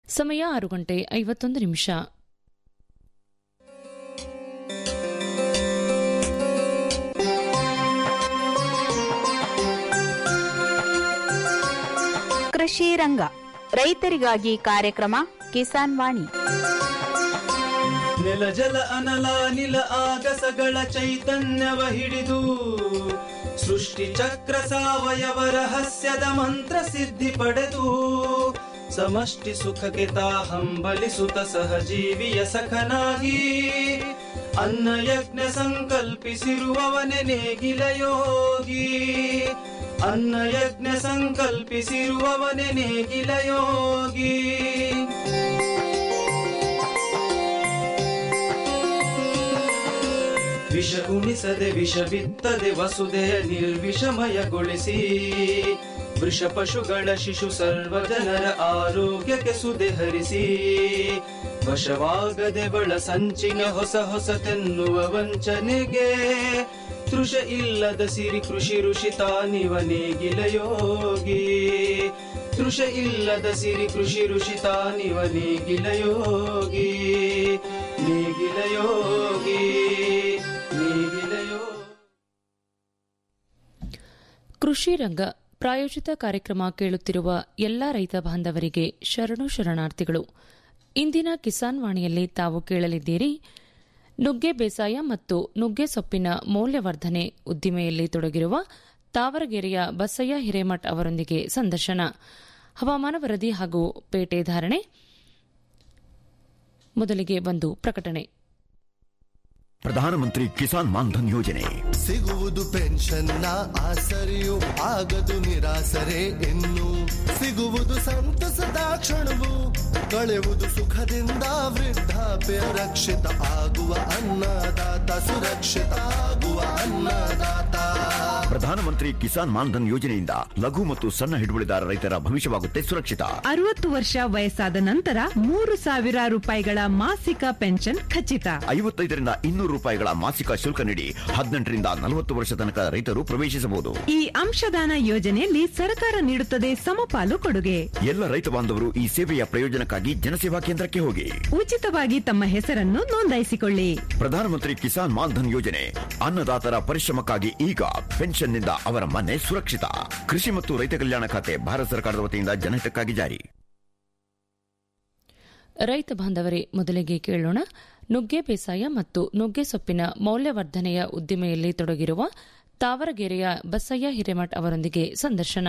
ಸಮಯ ಆರು ಗಂಟೆ ಐವತ್ತೊಂದು ನಿಮಿಷ ಕೃಷಿ ರಂಗ ರೈತರಿಗಾಗಿ ಕಾರ್ಯಕ್ರಮ ಕಿಸಾನ್ ವಾಣಿ ನೆಲ ಜಲ ಅನಲ ನಿಲ ಆಗಸಗಳ ಚೈತನ್ಯವ ಹಿಡಿದು ಸೃಷ್ಟಿ ಚಕ್ರ ಸಾವಯವ ರಹಸ್ಯದ ಮಂತ್ರ ಸಿದ್ಧಿ ಪಡೆದು ಸಮಷ್ಟಿ ಸುಖಕ್ಕೆ ತಾ ಹಂಬಲಿಸುತ್ತ ಸಹಜೀವಿಯ ಸಖನಾಗಿ ಅನ್ನ ಯಜ್ಞ ಸಂಕಲ್ಪಿಸಿರುವವನೆ ನೇಗಿಲ ಯೋಗಿ ಅನ್ನ ಯಜ್ಞ ಸಂಕಲ್ಪಿಸಿರುವವನೆ ನೇಗಿಲ ಯೋಗಿ ವಿಷ ಉಣಿಸದೆ ವಿಷ ಬಿತ್ತದೆ ವಸುದೆಯ ನಿರ್ವಿಷಮಯಗೊಳಿಸಿ ವೃಷ ಪಶುಗಳ ಶಿಶು ಸರ್ವ ಜನರ ಆರೋಗ್ಯಕ್ಕೆ ಸುದೆ ಹರಿಸಿ ವಶವಾಗದೆ ಬಳ ಸಂಚಿನ ಹೊಸ ಹೊಸತೆನ್ನುವ ವಂಚನೆಗೆ ತೃಷ ಇಲ್ಲದ ಸಿರಿ ಕೃಷಿ ಋಷಿ ತಾನಿವ ನೇಗಿಲ ಯೋಗಿ ತೃಷ ಇಲ್ಲದ ಸಿರಿ ಕೃಷಿ ಋಷಿ ತಾನಿವ ನೇಗಿಲ ಯೋಗಿ ನೇಗಿಲ ಯೋಗಿ ನೇಗಿಲ ಯೋಗಿ ಕೃಷಿ ರಂಗ ಪ್ರಾಯೋಜಿತ ಕಾರ್ಯಕ್ರಮ ಕೇಳುತ್ತಿರುವ ಎಲ್ಲ ರೈತ ಬಾಂಧವರಿಗೆ ಶರಣು ಶರಣಾರ್ಥಿಗಳು ಇಂದಿನ ಕಿಸಾನ್ ವಾಣಿಯಲ್ಲಿ ತಾವು ಕೇಳಲಿದ್ದೀರಿ ನುಗ್ಗೆ ಬೇಸಾಯ ಮತ್ತು ನುಗ್ಗೆ ಸೊಪ್ಪಿನ ಮೌಲ್ಯವರ್ಧನೆ ಉದ್ದಿಮೆಯಲ್ಲಿ ತೊಡಗಿರುವ ತಾವರಗೆರೆಯ ಬಸಯ್ಯ ಹಿರೇಮಠ್ ಅವರೊಂದಿಗೆ ಸಂದರ್ಶನ ಹವಾಮಾನ ವರದಿ ಹಾಗೂ ಪೇಟೆ ಧಾರಣೆ ಮೊದಲಿಗೆ ಒಂದು ಪ್ರಕಟಣೆ ಪ್ರಧಾನಮಂತ್ರಿ ಕಿಸಾನ್ ಮಾನ್ಧನ್ ಯೋಜನೆ ಸಿಗುವುದು ಪೆನ್ಷನ್ನ ಆಸರೆಯು ಆಗದು ನಿರಾಸರೆ ಇನ್ನು ಸಿಗುವುದು ಸಂತಸದ ಕ್ಷಣವು ಕಳೆಯುವುದು ಸುಖದಿಂದ ವೃದ್ಧಾಪ್ಯ ರಕ್ಷಿತ ಆಗುವ ಅನ್ನದಾತ ಸುರಕ್ಷಿತ ಆಗುವ ಅನ್ನದಾತ ಪ್ರಧಾನಮಂತ್ರಿ ಕಿಸಾನ್ ಮಾನ್ಧನ್ ಯೋಜನೆಯಿಂದ ಲಘು ಮತ್ತು ಸಣ್ಣ ಹಿಡುವಳಿದಾರ ರೈತರ ಭವಿಷ್ಯವಾಗುತ್ತೆ ಸುರಕ್ಷಿತ ಅರವತ್ತು ವರ್ಷ ವಯಸ್ಸಾದ ನಂತರ ಮೂರು ಸಾವಿರ ರೂಪಾಯಿಗಳ ಮಾಸಿಕ ಪೆನ್ಷನ್ ಖಚಿತ ಐವತ್ತೈದರಿಂದ ಇನ್ನೂರು ರೂಪಾಯಿಗಳ ಮಾಸಿಕ ಶುಲ್ಕ ನೀಡಿ ಹದಿನೆಂಟರಿಂದ ನಲವತ್ತು ವರ್ಷ ತನಕ ರೈತರು ಪ್ರವೇಶಿಸಬಹುದು ಈ ಅಂಶದಾನ ಯೋಜನೆಯಲ್ಲಿ ಸರ್ಕಾರ ನೀಡುತ್ತದೆ ಸಮಪಾಲು ಕೊಡುಗೆ ಎಲ್ಲ ರೈತ ಬಾಂಧವರು ಈ ಸೇವೆಯ ಪ್ರಯೋಜನಕ್ಕಾಗಿ ಜನಸೇವಾ ಕೇಂದ್ರಕ್ಕೆ ಹೋಗಿ ಉಚಿತವಾಗಿ ತಮ್ಮ ಹೆಸರನ್ನು ನೋಂದಾಯಿಸಿಕೊಳ್ಳಿ ಪ್ರಧಾನಮಂತ್ರಿ ಕಿಸಾನ್ ಮಾನ್ಧನ್ ಯೋಜನೆ ಅನ್ನದಾತರ ಪರಿಶ್ರಮಕ್ಕಾಗಿ ಈಗ ಪೆನ್ಷನ್ನಿಂದ ಅವರ ಮನೆ ಸುರಕ್ಷಿತ ಕೃಷಿ ಮತ್ತು ರೈತ ಕಲ್ಯಾಣ ಖಾತೆ ಭಾರತ ಸರ್ಕಾರದ ವತಿಯಿಂದ ಜನಹಿತಕ್ಕಾಗಿ ಜಾರಿ ರೈತ ಬಾಂಧವರೇ ಮೊದಲಿಗೆ ಕೇಳೋಣ ನುಗ್ಗೆ ಬೇಸಾಯ ಮತ್ತು ನುಗ್ಗೆ ಸೊಪ್ಪಿನ ಮೌಲ್ಯವರ್ಧನೆಯ ಉದ್ದಿಮೆಯಲ್ಲಿ ತೊಡಗಿರುವ ತಾವರಗೆರೆಯ ಬಸಯ್ಯ ಹಿರೇಮಠ್ ಅವರೊಂದಿಗೆ ಸಂದರ್ಶನ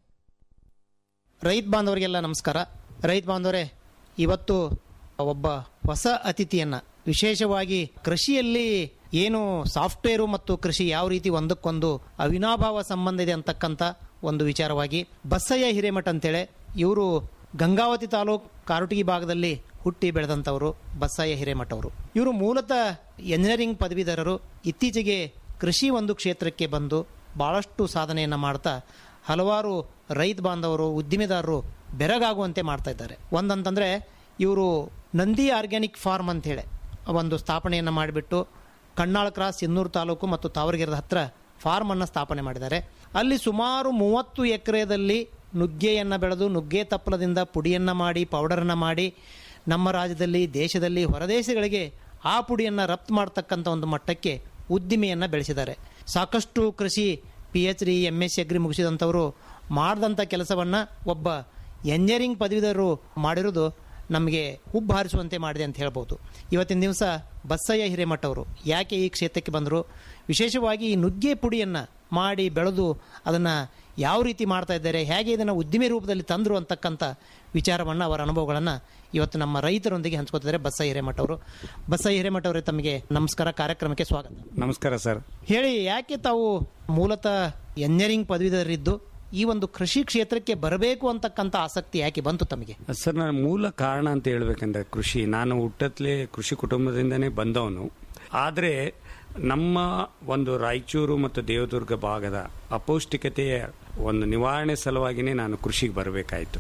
ರೈತ ಬಾಂಧವರಿಗೆಲ್ಲ ನಮಸ್ಕಾರ ರೈತ ಬಾಂಧವರೇ ಇವತ್ತು ಒಬ್ಬ ಹೊಸ ಅತಿಥಿಯನ್ನ ವಿಶೇಷವಾಗಿ ಕೃಷಿಯಲ್ಲಿ ಏನು ಸಾಫ್ಟ್ವೇರು ಮತ್ತು ಕೃಷಿ ಯಾವ ರೀತಿ ಒಂದಕ್ಕೊಂದು ಅವಿನಾಭಾವ ಸಂಬಂಧ ಇದೆ ಅಂತಕ್ಕಂಥ ಒಂದು ವಿಚಾರವಾಗಿ ಬಸಯ್ಯ ಹಿರೇಮಠ ಅಂತೇಳಿ ಇವರು ಗಂಗಾವತಿ ತಾಲೂಕ್ ಕಾರುಟಗಿ ಭಾಗದಲ್ಲಿ ಹುಟ್ಟಿ ಬೆಳೆದಂಥವರು ಬಸಯ್ಯ ಹಿರೇಮಠ ಅವರು ಇವರು ಮೂಲತಃ ಎಂಜಿನಿಯರಿಂಗ್ ಪದವೀಧರರು ಇತ್ತೀಚೆಗೆ ಕೃಷಿ ಒಂದು ಕ್ಷೇತ್ರಕ್ಕೆ ಬಂದು ಬಹಳಷ್ಟು ಸಾಧನೆಯನ್ನು ಮಾಡ್ತಾ ಹಲವಾರು ರೈತ ಬಾಂಧವರು ಉದ್ದಿಮೆದಾರರು ಬೆರಗಾಗುವಂತೆ ಮಾಡ್ತಾ ಇದ್ದಾರೆ ಒಂದಂತಂದರೆ ಇವರು ನಂದಿ ಆರ್ಗ್ಯಾನಿಕ್ ಫಾರ್ಮ್ ಅಂತೇಳಿ ಒಂದು ಸ್ಥಾಪನೆಯನ್ನು ಮಾಡಿಬಿಟ್ಟು ಕಣ್ಣಾಳ ಕ್ರಾಸ್ ಎನ್ನೂರು ತಾಲೂಕು ಮತ್ತು ತಾವರಗೆರೆದ ಹತ್ರ ಫಾರ್ಮನ್ನು ಸ್ಥಾಪನೆ ಮಾಡಿದ್ದಾರೆ ಅಲ್ಲಿ ಸುಮಾರು ಮೂವತ್ತು ಎಕರೆದಲ್ಲಿ ನುಗ್ಗೆಯನ್ನು ಬೆಳೆದು ನುಗ್ಗೆ ತಪ್ಪಲದಿಂದ ಪುಡಿಯನ್ನು ಮಾಡಿ ಪೌಡರನ್ನು ಮಾಡಿ ನಮ್ಮ ರಾಜ್ಯದಲ್ಲಿ ದೇಶದಲ್ಲಿ ಹೊರದೇಶಗಳಿಗೆ ಆ ಪುಡಿಯನ್ನು ರಫ್ತು ಮಾಡ್ತಕ್ಕಂಥ ಒಂದು ಮಟ್ಟಕ್ಕೆ ಉದ್ದಿಮೆಯನ್ನು ಬೆಳೆಸಿದ್ದಾರೆ ಸಾಕಷ್ಟು ಕೃಷಿ P H D M S C agri ಮುಗಿಸಿದಂಥವರು ಮಾಡಿದಂಥ ಕೆಲಸವನ್ನು ಒಬ್ಬ ಎಂಜಿನಿಯರಿಂಗ್ ಪದವೀಧರರು ಮಾಡಿರೋದು ನಮಗೆ ಹುಬ್ಬು ಹಾರಿಸುವಂತೆ ಮಾಡಿದೆ ಅಂತ ಹೇಳ್ಬೋದು ಇವತ್ತಿನ ದಿವಸ ಬಸಯ್ಯ ಹಿರೇಮಠ ಅವರು ಯಾಕೆ ಈ ಕ್ಷೇತ್ರಕ್ಕೆ ಬಂದರು ವಿಶೇಷವಾಗಿ ಈ ನುಗ್ಗೆ ಪುಡಿಯನ್ನು ಮಾಡಿ ಬೆಳೆದು ಅದನ್ನು ಯಾವ ರೀತಿ ಮಾಡ್ತಾ ಇದ್ದಾರೆ ಹೇಗೆ ಇದನ್ನು ಉದ್ದಿಮೆ ರೂಪದಲ್ಲಿ ತಂದರು ಅಂತಕ್ಕಂಥ ವಿಚಾರವನ್ನು ಅವರ ಅನುಭವಗಳನ್ನು ಇವತ್ತು ನಮ್ಮ ರೈತರೊಂದಿಗೆ ಹಂಚ್ಕೋತಿದ್ದಾರೆ ಬಸಯ್ಯ ಹಿರೇಮಠ ಅವರು ಬಸಯ್ಯ ಹಿರೇಮಠ ಅವರೇ ತಮಗೆ ನಮಸ್ಕಾರ ಕಾರ್ಯಕ್ರಮಕ್ಕೆ ಸ್ವಾಗತ ನಮಸ್ಕಾರ ಸರ್ ಹೇಳಿ ಯಾಕೆ ತಾವು ಮೂಲತಃ ಎಂಜಿನಿಯರಿಂಗ್ ಪದವೀಧರರಿದ್ದು ಈ ಒಂದು ಕೃಷಿ ಕ್ಷೇತ್ರಕ್ಕೆ ಬರಬೇಕು ಅಂತಕ್ಕಂಥ ಆಸಕ್ತಿ ಯಾಕೆ ಬಂತು ತಮಗೆ ಸರ್ ನನ್ನ ಮೂಲ ಕಾರಣ ಅಂತ ಹೇಳ್ಬೇಕಂದ್ರೆ ಕೃಷಿ ನಾನು ಹುಟ್ಟತ್ಲೆ ಕೃಷಿ ಕುಟುಂಬದಿಂದನೇ ಬಂದವನು ಆದರೆ ನಮ್ಮ ಒಂದು ರಾಯಚೂರು ಮತ್ತು ದೇವದುರ್ಗ ಭಾಗದ ಅಪೌಷ್ಟಿಕತೆಯ ಒಂದು ನಿವಾರಣೆ ಸಲುವಾಗಿಯೇ ನಾನು ಕೃಷಿಗೆ ಬರಬೇಕಾಯಿತು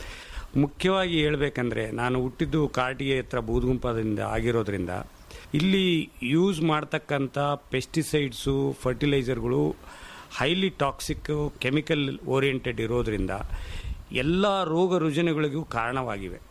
ಮುಖ್ಯವಾಗಿ ಹೇಳ್ಬೇಕಂದ್ರೆ ನಾನು ಹುಟ್ಟಿದ್ದು ಕಾಟಿಗೆ ಹತ್ರ ಬೂದುಗುಂಪದಿಂದ ಆಗಿರೋದ್ರಿಂದ ಇಲ್ಲಿ ಯೂಸ್ ಮಾಡ್ತಕ್ಕಂಥ ಪೆಸ್ಟಿಸೈಡ್ಸು ಫರ್ಟಿಲೈಸರ್ಗಳು ಹೈಲಿ ಟಾಕ್ಸಿಕ್ ಕೆಮಿಕಲ್ ಓರಿಯೆಂಟೆಡ್ ಇರೋದ್ರಿಂದ ಎಲ್ಲ ರೋಗ ರುಜಿನಗಳಿಗೂ ಕಾರಣವಾಗಿವೆ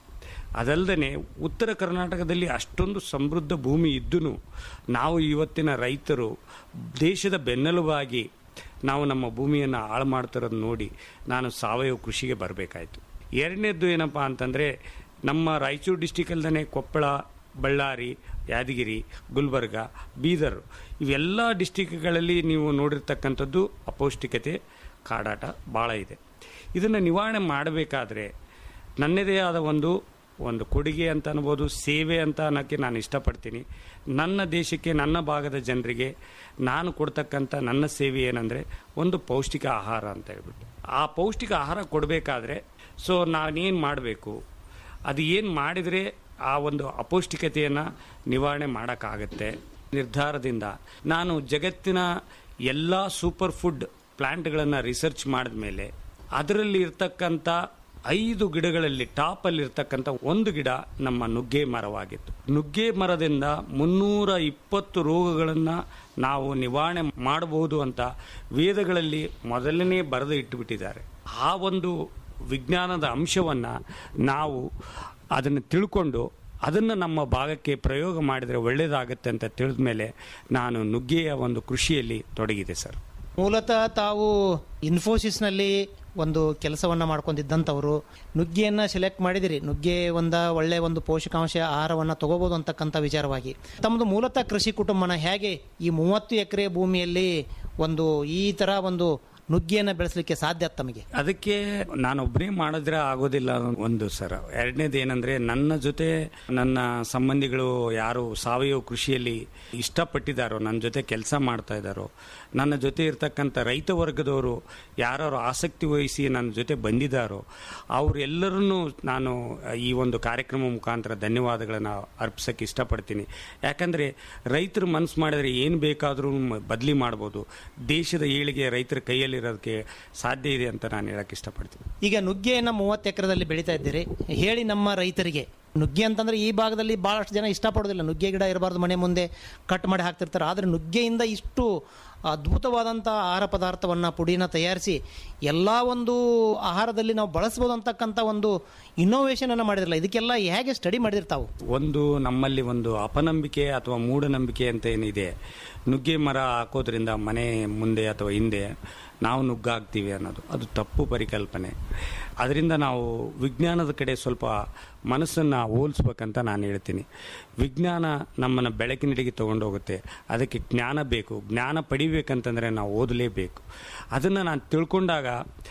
ಅದಲ್ಲದೆ ಉತ್ತರ ಕರ್ನಾಟಕದಲ್ಲಿ ಅಷ್ಟೊಂದು ಸಮೃದ್ಧ ಭೂಮಿ ಇದ್ದೂ ನಾವು ಇವತ್ತಿನ ರೈತರು ದೇಶದ ಬೆನ್ನೆಲುಬಾಗಿ ನಾವು ನಮ್ಮ ಭೂಮಿಯನ್ನು ಹಾಳು ಮಾಡ್ತಿರೋದು ನೋಡಿ ನಾನು ಸಾವಯವ ಕೃಷಿಗೆ ಬರಬೇಕಾಯಿತು ಎರಡನೇದ್ದು ಏನಪ್ಪ ಅಂತಂದರೆ ನಮ್ಮ ರಾಯಚೂರು ಡಿಸ್ಟಿಕ್ ಅಲ್ಲದೆ ಕೊಪ್ಪಳ ಬಳ್ಳಾರಿ ಯಾದಗಿರಿ ಗುಲ್ಬರ್ಗ ಬೀದರ್ ಇವೆಲ್ಲ ಡಿಸ್ಟಿಕ್ಗಳಲ್ಲಿ ನೀವು ನೋಡಿರ್ತಕ್ಕಂಥದ್ದು ಅಪೌಷ್ಟಿಕತೆ ಕಾಡಾಟ ಭಾಳ ಇದೆ ಇದನ್ನು ನಿವಾರಣೆ ಮಾಡಬೇಕಾದ್ರೆ ನನ್ನದೇ ಆದ ಒಂದು ಒಂದು ಕೊಡುಗೆ ಅಂತ ಅನ್ಬೋದು ಸೇವೆ ಅಂತ ಅನ್ನೋಕ್ಕೆ ನಾನು ಇಷ್ಟಪಡ್ತೀನಿ ನನ್ನ ದೇಶಕ್ಕೆ ನನ್ನ ಭಾಗದ ಜನರಿಗೆ ನಾನು ಕೊಡ್ತಕ್ಕಂಥ ನನ್ನ ಸೇವೆ ಏನಂದರೆ ಒಂದು ಪೌಷ್ಟಿಕ ಆಹಾರ ಅಂತ ಹೇಳ್ಬಿಟ್ಟು ಆ ಪೌಷ್ಟಿಕ ಆಹಾರ ಕೊಡಬೇಕಾದ್ರೆ ಸೊ ನಾನೇನು ಮಾಡಬೇಕು ಅದು ಏನು ಮಾಡಿದರೆ ಆ ಒಂದು ಅಪೌಷ್ಟಿಕತೆಯನ್ನು ನಿವಾರಣೆ ಮಾಡೋಕ್ಕಾಗತ್ತೆ ನಿರ್ಧಾರದಿಂದ ನಾನು ಜಗತ್ತಿನ ಎಲ್ಲ ಸೂಪರ್ ಫುಡ್ ಪ್ಲಾಂಟ್ಗಳನ್ನು ರಿಸರ್ಚ್ ಮಾಡಿದ ಮೇಲೆ ಅದರಲ್ಲಿ ಇರ್ತಕ್ಕಂಥ ಐದು ಗಿಡಗಳಲ್ಲಿ ಟಾಪಲ್ಲಿ ಇರ್ತಕ್ಕಂಥ ಒಂದು ಗಿಡ ನಮ್ಮ ನುಗ್ಗೆ ಮರವಾಗಿತ್ತು ನುಗ್ಗೆ ಮರದಿಂದ ಮುನ್ನೂರ ಇಪ್ಪತ್ತು ರೋಗಗಳನ್ನು ನಾವು ನಿವಾರಣೆ ಮಾಡಬಹುದು ಅಂತ ವೇದಗಳಲ್ಲಿ ಮೊದಲನೇ ಬರೆದು ಇಟ್ಟುಬಿಟ್ಟಿದ್ದಾರೆ ಆ ಒಂದು ವಿಜ್ಞಾನದ ಅಂಶವನ್ನು ನಾವು ಅದನ್ನು ತಿಳ್ಕೊಂಡು ಅದನ್ನು ನಮ್ಮ ಭಾಗಕ್ಕೆ ಪ್ರಯೋಗ ಮಾಡಿದರೆ ಒಳ್ಳೆಯದಾಗತ್ತೆ ಅಂತ ತಿಳಿದ ಮೇಲೆ ನಾನು ನುಗ್ಗೆಯ ಒಂದು ಕೃಷಿಯಲ್ಲಿ ತೊಡಗಿದೆ ಸರ್ ಮೂಲತಃ ತಾವು ಇನ್ಫೋಸಿಸ್ನಲ್ಲಿ ಒಂದು ಕೆಲಸವನ್ನ ಮಾಡ್ಕೊಂಡಿದ್ದಂಥವ್ರು ನುಗ್ಗೆಯನ್ನ ಸೆಲೆಕ್ಟ್ ಮಾಡಿದಿರಿ ನುಗ್ಗೆ ಒಂದ ಒಳ್ಳೆ ಒಂದು ಪೋಷಕಾಂಶ ಆಹಾರವನ್ನ ತಗೋಬಹುದು ಅಂತಕ್ಕಂಥ ವಿಚಾರವಾಗಿ ತಮ್ಮದು ಮೂಲತಃ ಕೃಷಿ ಕುಟುಂಬನ ಹೇಗೆ ಈ ಮೂವತ್ತು ಎಕರೆ ಭೂಮಿಯಲ್ಲಿ ಒಂದು ಈ ತರ ಒಂದು ನುಗ್ಗಿಯನ್ನ ಬೆಳೆಸಲಿಕ್ಕೆ ಸಾಧ್ಯ ತಮಗೆ ಅದಕ್ಕೆ ನಾನೊಬ್ಬನೇ ಮಾಡಿದ್ರೆ ಆಗೋದಿಲ್ಲ ಒಂದು ಸರ್ ಎರಡನೇದು ಏನಂದ್ರೆ ನನ್ನ ಜೊತೆ ನನ್ನ ಸಂಬಂಧಿಗಳು ಯಾರು ಸಾವಯವ ಕೃಷಿಯಲ್ಲಿ ಇಷ್ಟಪಟ್ಟಿದ್ದಾರೋ ನನ್ನ ಜೊತೆ ಕೆಲಸ ಮಾಡ್ತಾ ಇದ್ದಾರೋ ನನ್ನ ಜೊತೆ ಇರ್ತಕ್ಕಂಥ ರೈತ ವರ್ಗದವರು ಯಾರು ಆಸಕ್ತಿ ವಹಿಸಿ ನನ್ನ ಜೊತೆ ಬಂದಿದ್ದಾರೋ ಅವರೆಲ್ಲರನ್ನೂ ನಾನು ಈ ಒಂದು ಕಾರ್ಯಕ್ರಮ ಮುಖಾಂತರ ಧನ್ಯವಾದಗಳನ್ನು ಅರ್ಪಿಸಕ್ಕೆ ಇಷ್ಟಪಡ್ತೀನಿ ಯಾಕಂದ್ರೆ ರೈತರು ಮನಸ್ಸು ಮಾಡಿದ್ರೆ ಏನು ಬೇಕಾದರೂ ಬದಲಿ ಮಾಡ್ಬೋದು ದೇಶದ ಏಳಿಗೆ ರೈತರ ಕೈಯಲ್ಲಿರೋದಕ್ಕೆ ಸಾಧ್ಯ ಇದೆ ಅಂತ ನಾನು ಹೇಳಕ್ಕೆ ಇಷ್ಟಪಡ್ತೀನಿ ಈಗ ನುಗ್ಗೆಯನ್ನ ಮೂವತ್ತು ಎಕರೆದಲ್ಲಿ ಬೆಳೀತಾ ಇದ್ದೀರಿ ಹೇಳಿ ನಮ್ಮ ರೈತರಿಗೆ ನುಗ್ಗೆ ಅಂತಂದ್ರೆ ಈ ಭಾಗದಲ್ಲಿ ಬಹಳಷ್ಟು ಜನ ಇಷ್ಟಪಡೋದಿಲ್ಲ ನುಗ್ಗೆ ಗಿಡ ಇರಬಾರ್ದು ಮನೆ ಮುಂದೆ ಕಟ್ ಮಾಡಿ ಹಾಕ್ತಿರ್ತಾರೆ ಆದರೆ ನುಗ್ಗೆಯಿಂದ ಇಷ್ಟು ಅದ್ಭುತವಾದಂಥ ಆಹಾರ ಪದಾರ್ಥವನ್ನು ಪುಡಿನ ತಯಾರಿಸಿ ಎಲ್ಲ ಒಂದು ಆಹಾರದಲ್ಲಿ ನಾವು ಬಳಸ್ಬೋದು ಅಂತಕ್ಕಂಥ ಒಂದು ಇನ್ನೋವೇಷನ್ ಅನ್ನು ಮಾಡಿದ್ರಲ್ಲ ಇದಕ್ಕೆಲ್ಲ ಹೇಗೆ ಸ್ಟಡಿ ಮಾಡಿರ್ತಾವು ಒಂದು ನಮ್ಮಲ್ಲಿ ಒಂದು ಅಪನಂಬಿಕೆ ಅಥವಾ ಮೂಢನಂಬಿಕೆ ಅಂತ ಏನಿದೆ ನುಗ್ಗೆ ಮರ ಹಾಕೋದ್ರಿಂದ ಮನೆ ಮುಂದೆ ಅಥವಾ ಹಿಂದೆ ನಾವು ನುಗ್ಗಾಗ್ತೀವಿ ಅನ್ನೋದು ಅದು ತಪ್ಪು ಪರಿಕಲ್ಪನೆ ಅದರಿಂದ ನಾವು ವಿಜ್ಞಾನದ ಕಡೆ ಸ್ವಲ್ಪ ಮನಸ್ಸನ್ನು ಹೋಲಿಸ್ಬೇಕಂತ ನಾನು ಹೇಳ್ತೀನಿ ವಿಜ್ಞಾನ ನಮ್ಮನ್ನು ಬೆಳಕಿನಡೆಗೆ ತಗೊಂಡೋಗುತ್ತೆ ಅದಕ್ಕೆ ಜ್ಞಾನ ಬೇಕು ಜ್ಞಾನ ಪಡಿಬೇಕಂತಂದರೆ ನಾವು ಓದಲೇಬೇಕು ಅದನ್ನು ನಾನು ತಿಳ್ಕೊಂಡಾಗ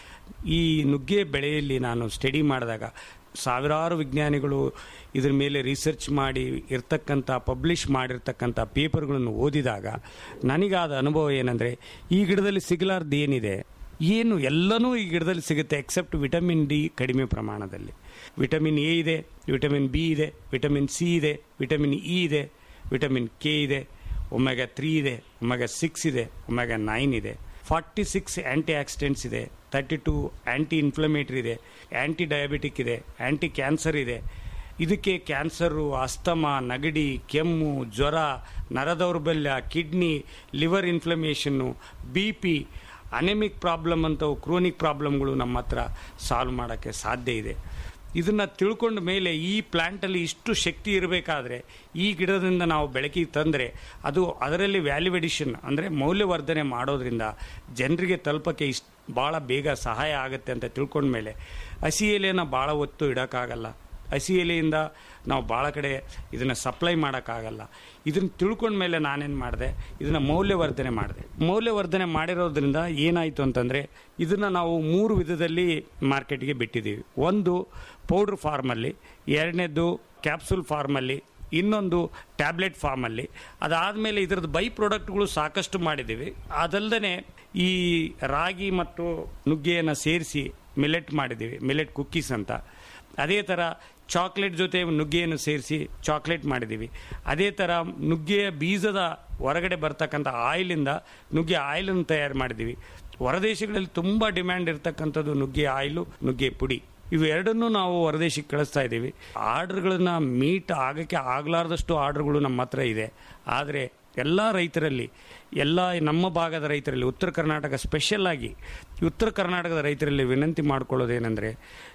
ಈ ನುಗ್ಗೆ ಬೆಳೆಯಲ್ಲಿ ನಾನು ಸ್ಟಡಿ ಮಾಡಿದಾಗ ಸಾವಿರಾರು ವಿಜ್ಞಾನಿಗಳು ಇದ್ರ ಮೇಲೆ ರಿಸರ್ಚ್ ಮಾಡಿ ಇರ್ತಕ್ಕಂಥ ಪಬ್ಲಿಷ್ ಮಾಡಿರ್ತಕ್ಕಂಥ ಪೇಪರ್ಗಳನ್ನು ಓದಿದಾಗ ನನಗಾದ ಅನುಭವ ಏನಂದರೆ ಈ ಗಿಡದಲ್ಲಿ ಸಿಗಲಾರ್ದು ಏನಿದೆ ಏನು ಎಲ್ಲನೂ ಈ ಗಿಡದಲ್ಲಿ ಸಿಗುತ್ತೆ ಎಕ್ಸೆಪ್ಟ್ ವಿಟಮಿನ್ ಡಿ ಕಡಿಮೆ ಪ್ರಮಾಣದಲ್ಲಿ ವಿಟಮಿನ್ ಎ ಇದೆ ವಿಟಮಿನ್ ಬಿ ಇದೆ ವಿಟಮಿನ್ ಸಿ ಇದೆ ವಿಟಮಿನ್ ಇ ಇದೆ ವಿಟಮಿನ್ ಕೆ ಇದೆ ಒಮೆಗಾ ತ್ರೀ ಇದೆ ಒಮೆಗಾ ಸಿಕ್ಸ್ ಇದೆ ಒಮೆಗಾ ನೈನ್ ಇದೆ ಫಾರ್ಟಿ ಸಿಕ್ಸ್ ಆ್ಯಂಟಿ ಆಕ್ಸಿಡೆಂಟ್ಸ್ ಇದೆ ತರ್ಟಿ ಟು ಆ್ಯಂಟಿ ಇನ್ಫ್ಲಮೇಟರಿ ಇದೆ ಆ್ಯಂಟಿ ಡಯಾಬಿಟಿಕ್ ಇದೆ ಆ್ಯಂಟಿ ಕ್ಯಾನ್ಸರ್ ಇದೆ ಇದಕ್ಕೆ ಕ್ಯಾನ್ಸರು ಅಸ್ತಮ ನಗಡಿ ಕೆಮ್ಮು ಜ್ವರ ನರದೌರ್ಬಲ್ಯ kidney liver inflammation B P anaemic problem ಅಂತವು ಕ್ರೋನಿಕ್ ಪ್ರಾಬ್ಲಮ್ಗಳು ನಮ್ಮ ಹತ್ರ ಸಾಲ್ವ್ ಮಾಡೋಕ್ಕೆ ಸಾಧ್ಯ ಇದೆ ಇದನ್ನು ತಿಳ್ಕೊಂಡ ಮೇಲೆ ಈ ಪ್ಲ್ಯಾಂಟಲ್ಲಿ ಇಷ್ಟು ಶಕ್ತಿ ಇರಬೇಕಾದ್ರೆ ಈ ಗಿಡದಿಂದ ನಾವು ಬೆಳಕಿಗೆ ತಂದರೆ ಅದು ಅದರಲ್ಲಿ ವ್ಯಾಲ್ಯೂ ಎಡಿಷನ್ ಅಂದರೆ ಮೌಲ್ಯವರ್ಧನೆ ಮಾಡೋದ್ರಿಂದ ಜನರಿಗೆ ತಲುಪಕ್ಕೆ ಇಷ್ಟು ಭಾಳ ಬೇಗ ಸಹಾಯ ಆಗುತ್ತೆ ಅಂತ ತಿಳ್ಕೊಂಡ್ಮೇಲೆ ಹಸಿ ಎಲೆಯನ್ನು ಭಾಳ ಹೊತ್ತು ಇಡೋಕ್ಕಾಗಲ್ಲ ಹಸಿ ಎಲೆಯಿಂದ ನಾವು ಭಾಳ ಕಡೆ ಇದನ್ನು ಸಪ್ಲೈ ಮಾಡೋಕ್ಕಾಗಲ್ಲ ಇದನ್ನು ತಿಳ್ಕೊಂಡ್ಮೇಲೆ ನಾನೇನು ಮಾಡಿದೆ ಇದನ್ನು ಮೌಲ್ಯವರ್ಧನೆ ಮಾಡಿದೆ ಮೌಲ್ಯವರ್ಧನೆ ಮಾಡಿರೋದ್ರಿಂದ ಏನಾಯಿತು ಅಂತಂದರೆ ಇದನ್ನು ನಾವು ಮೂರು ವಿಧದಲ್ಲಿ ಮಾರ್ಕೆಟ್ಗೆ ಬಿಟ್ಟಿದ್ದೀವಿ ಒಂದು ಪೌಡ್ರ್ ಫಾರ್ಮಲ್ಲಿ ಎರಡನೇದು ಕ್ಯಾಪ್ಸೂಲ್ ಫಾರ್ಮಲ್ಲಿ ಇನ್ನೊಂದು ಟ್ಯಾಬ್ಲೆಟ್ ಫಾರ್ಮಲ್ಲಿ ಅದಾದಮೇಲೆ ಇದರದ್ದು ಬೈ ಪ್ರಾಡಕ್ಟ್ಗಳು ಸಾಕಷ್ಟು ಮಾಡಿದ್ದೀವಿ ಅದಲ್ಲದೆ ಈ ರಾಗಿ ಮತ್ತು ನುಗ್ಗೆಯನ್ನು ಸೇರಿಸಿ ಮಿಲೆಟ್ ಮಾಡಿದ್ದೀವಿ ಮಿಲೆಟ್ ಕುಕ್ಕೀಸ್ ಅಂತ ಅದೇ ಥರ ಚಾಕ್ಲೇಟ್ ಜೊತೆ ನುಗ್ಗೆಯನ್ನು ಸೇರಿಸಿ ಚಾಕ್ಲೇಟ್ ಮಾಡಿದ್ದೀವಿ ಅದೇ ಥರ ನುಗ್ಗೆಯ ಬೀಜದ ಹೊರಗಡೆ ಬರ್ತಕ್ಕಂಥ ಆಯಿಲಿಂದ ನುಗ್ಗೆ ಆಯಿಲನ್ನು ತಯಾರು ಮಾಡಿದ್ದೀವಿ ಹೊರದೇಶಗಳಲ್ಲಿ ತುಂಬ ಡಿಮ್ಯಾಂಡ್ ಇರತಕ್ಕಂಥದ್ದು ನುಗ್ಗೆ ಆಯಿಲು ನುಗ್ಗೆ ಪುಡಿ ಇವೆರಡನ್ನೂ ನಾವು ಹೊರದೇಶಕ್ಕೆ ಕಳಿಸ್ತಾ ಇದ್ದೀವಿ ಆರ್ಡರ್ಗಳನ್ನ ಮೀಟ್ ಆಗಕ್ಕೆ ಆಗಲಾರ್ದಷ್ಟು ಆರ್ಡರ್ಗಳು ನಮ್ಮ ಹತ್ರ ಇದೆ ಆದರೆ ಎಲ್ಲ ರೈತರಲ್ಲಿ ಎಲ್ಲ ನಮ್ಮ ಭಾಗದ ರೈತರಲ್ಲಿ ಉತ್ತರ ಕರ್ನಾಟಕ ಸ್ಪೆಷಲ್ ಆಗಿ ಉತ್ತರ ಕರ್ನಾಟಕದ ರೈತರಲ್ಲಿ ವಿನಂತಿ ಮಾಡ್ಕೊಳ್ಳೋದೇನೆಂದರೆ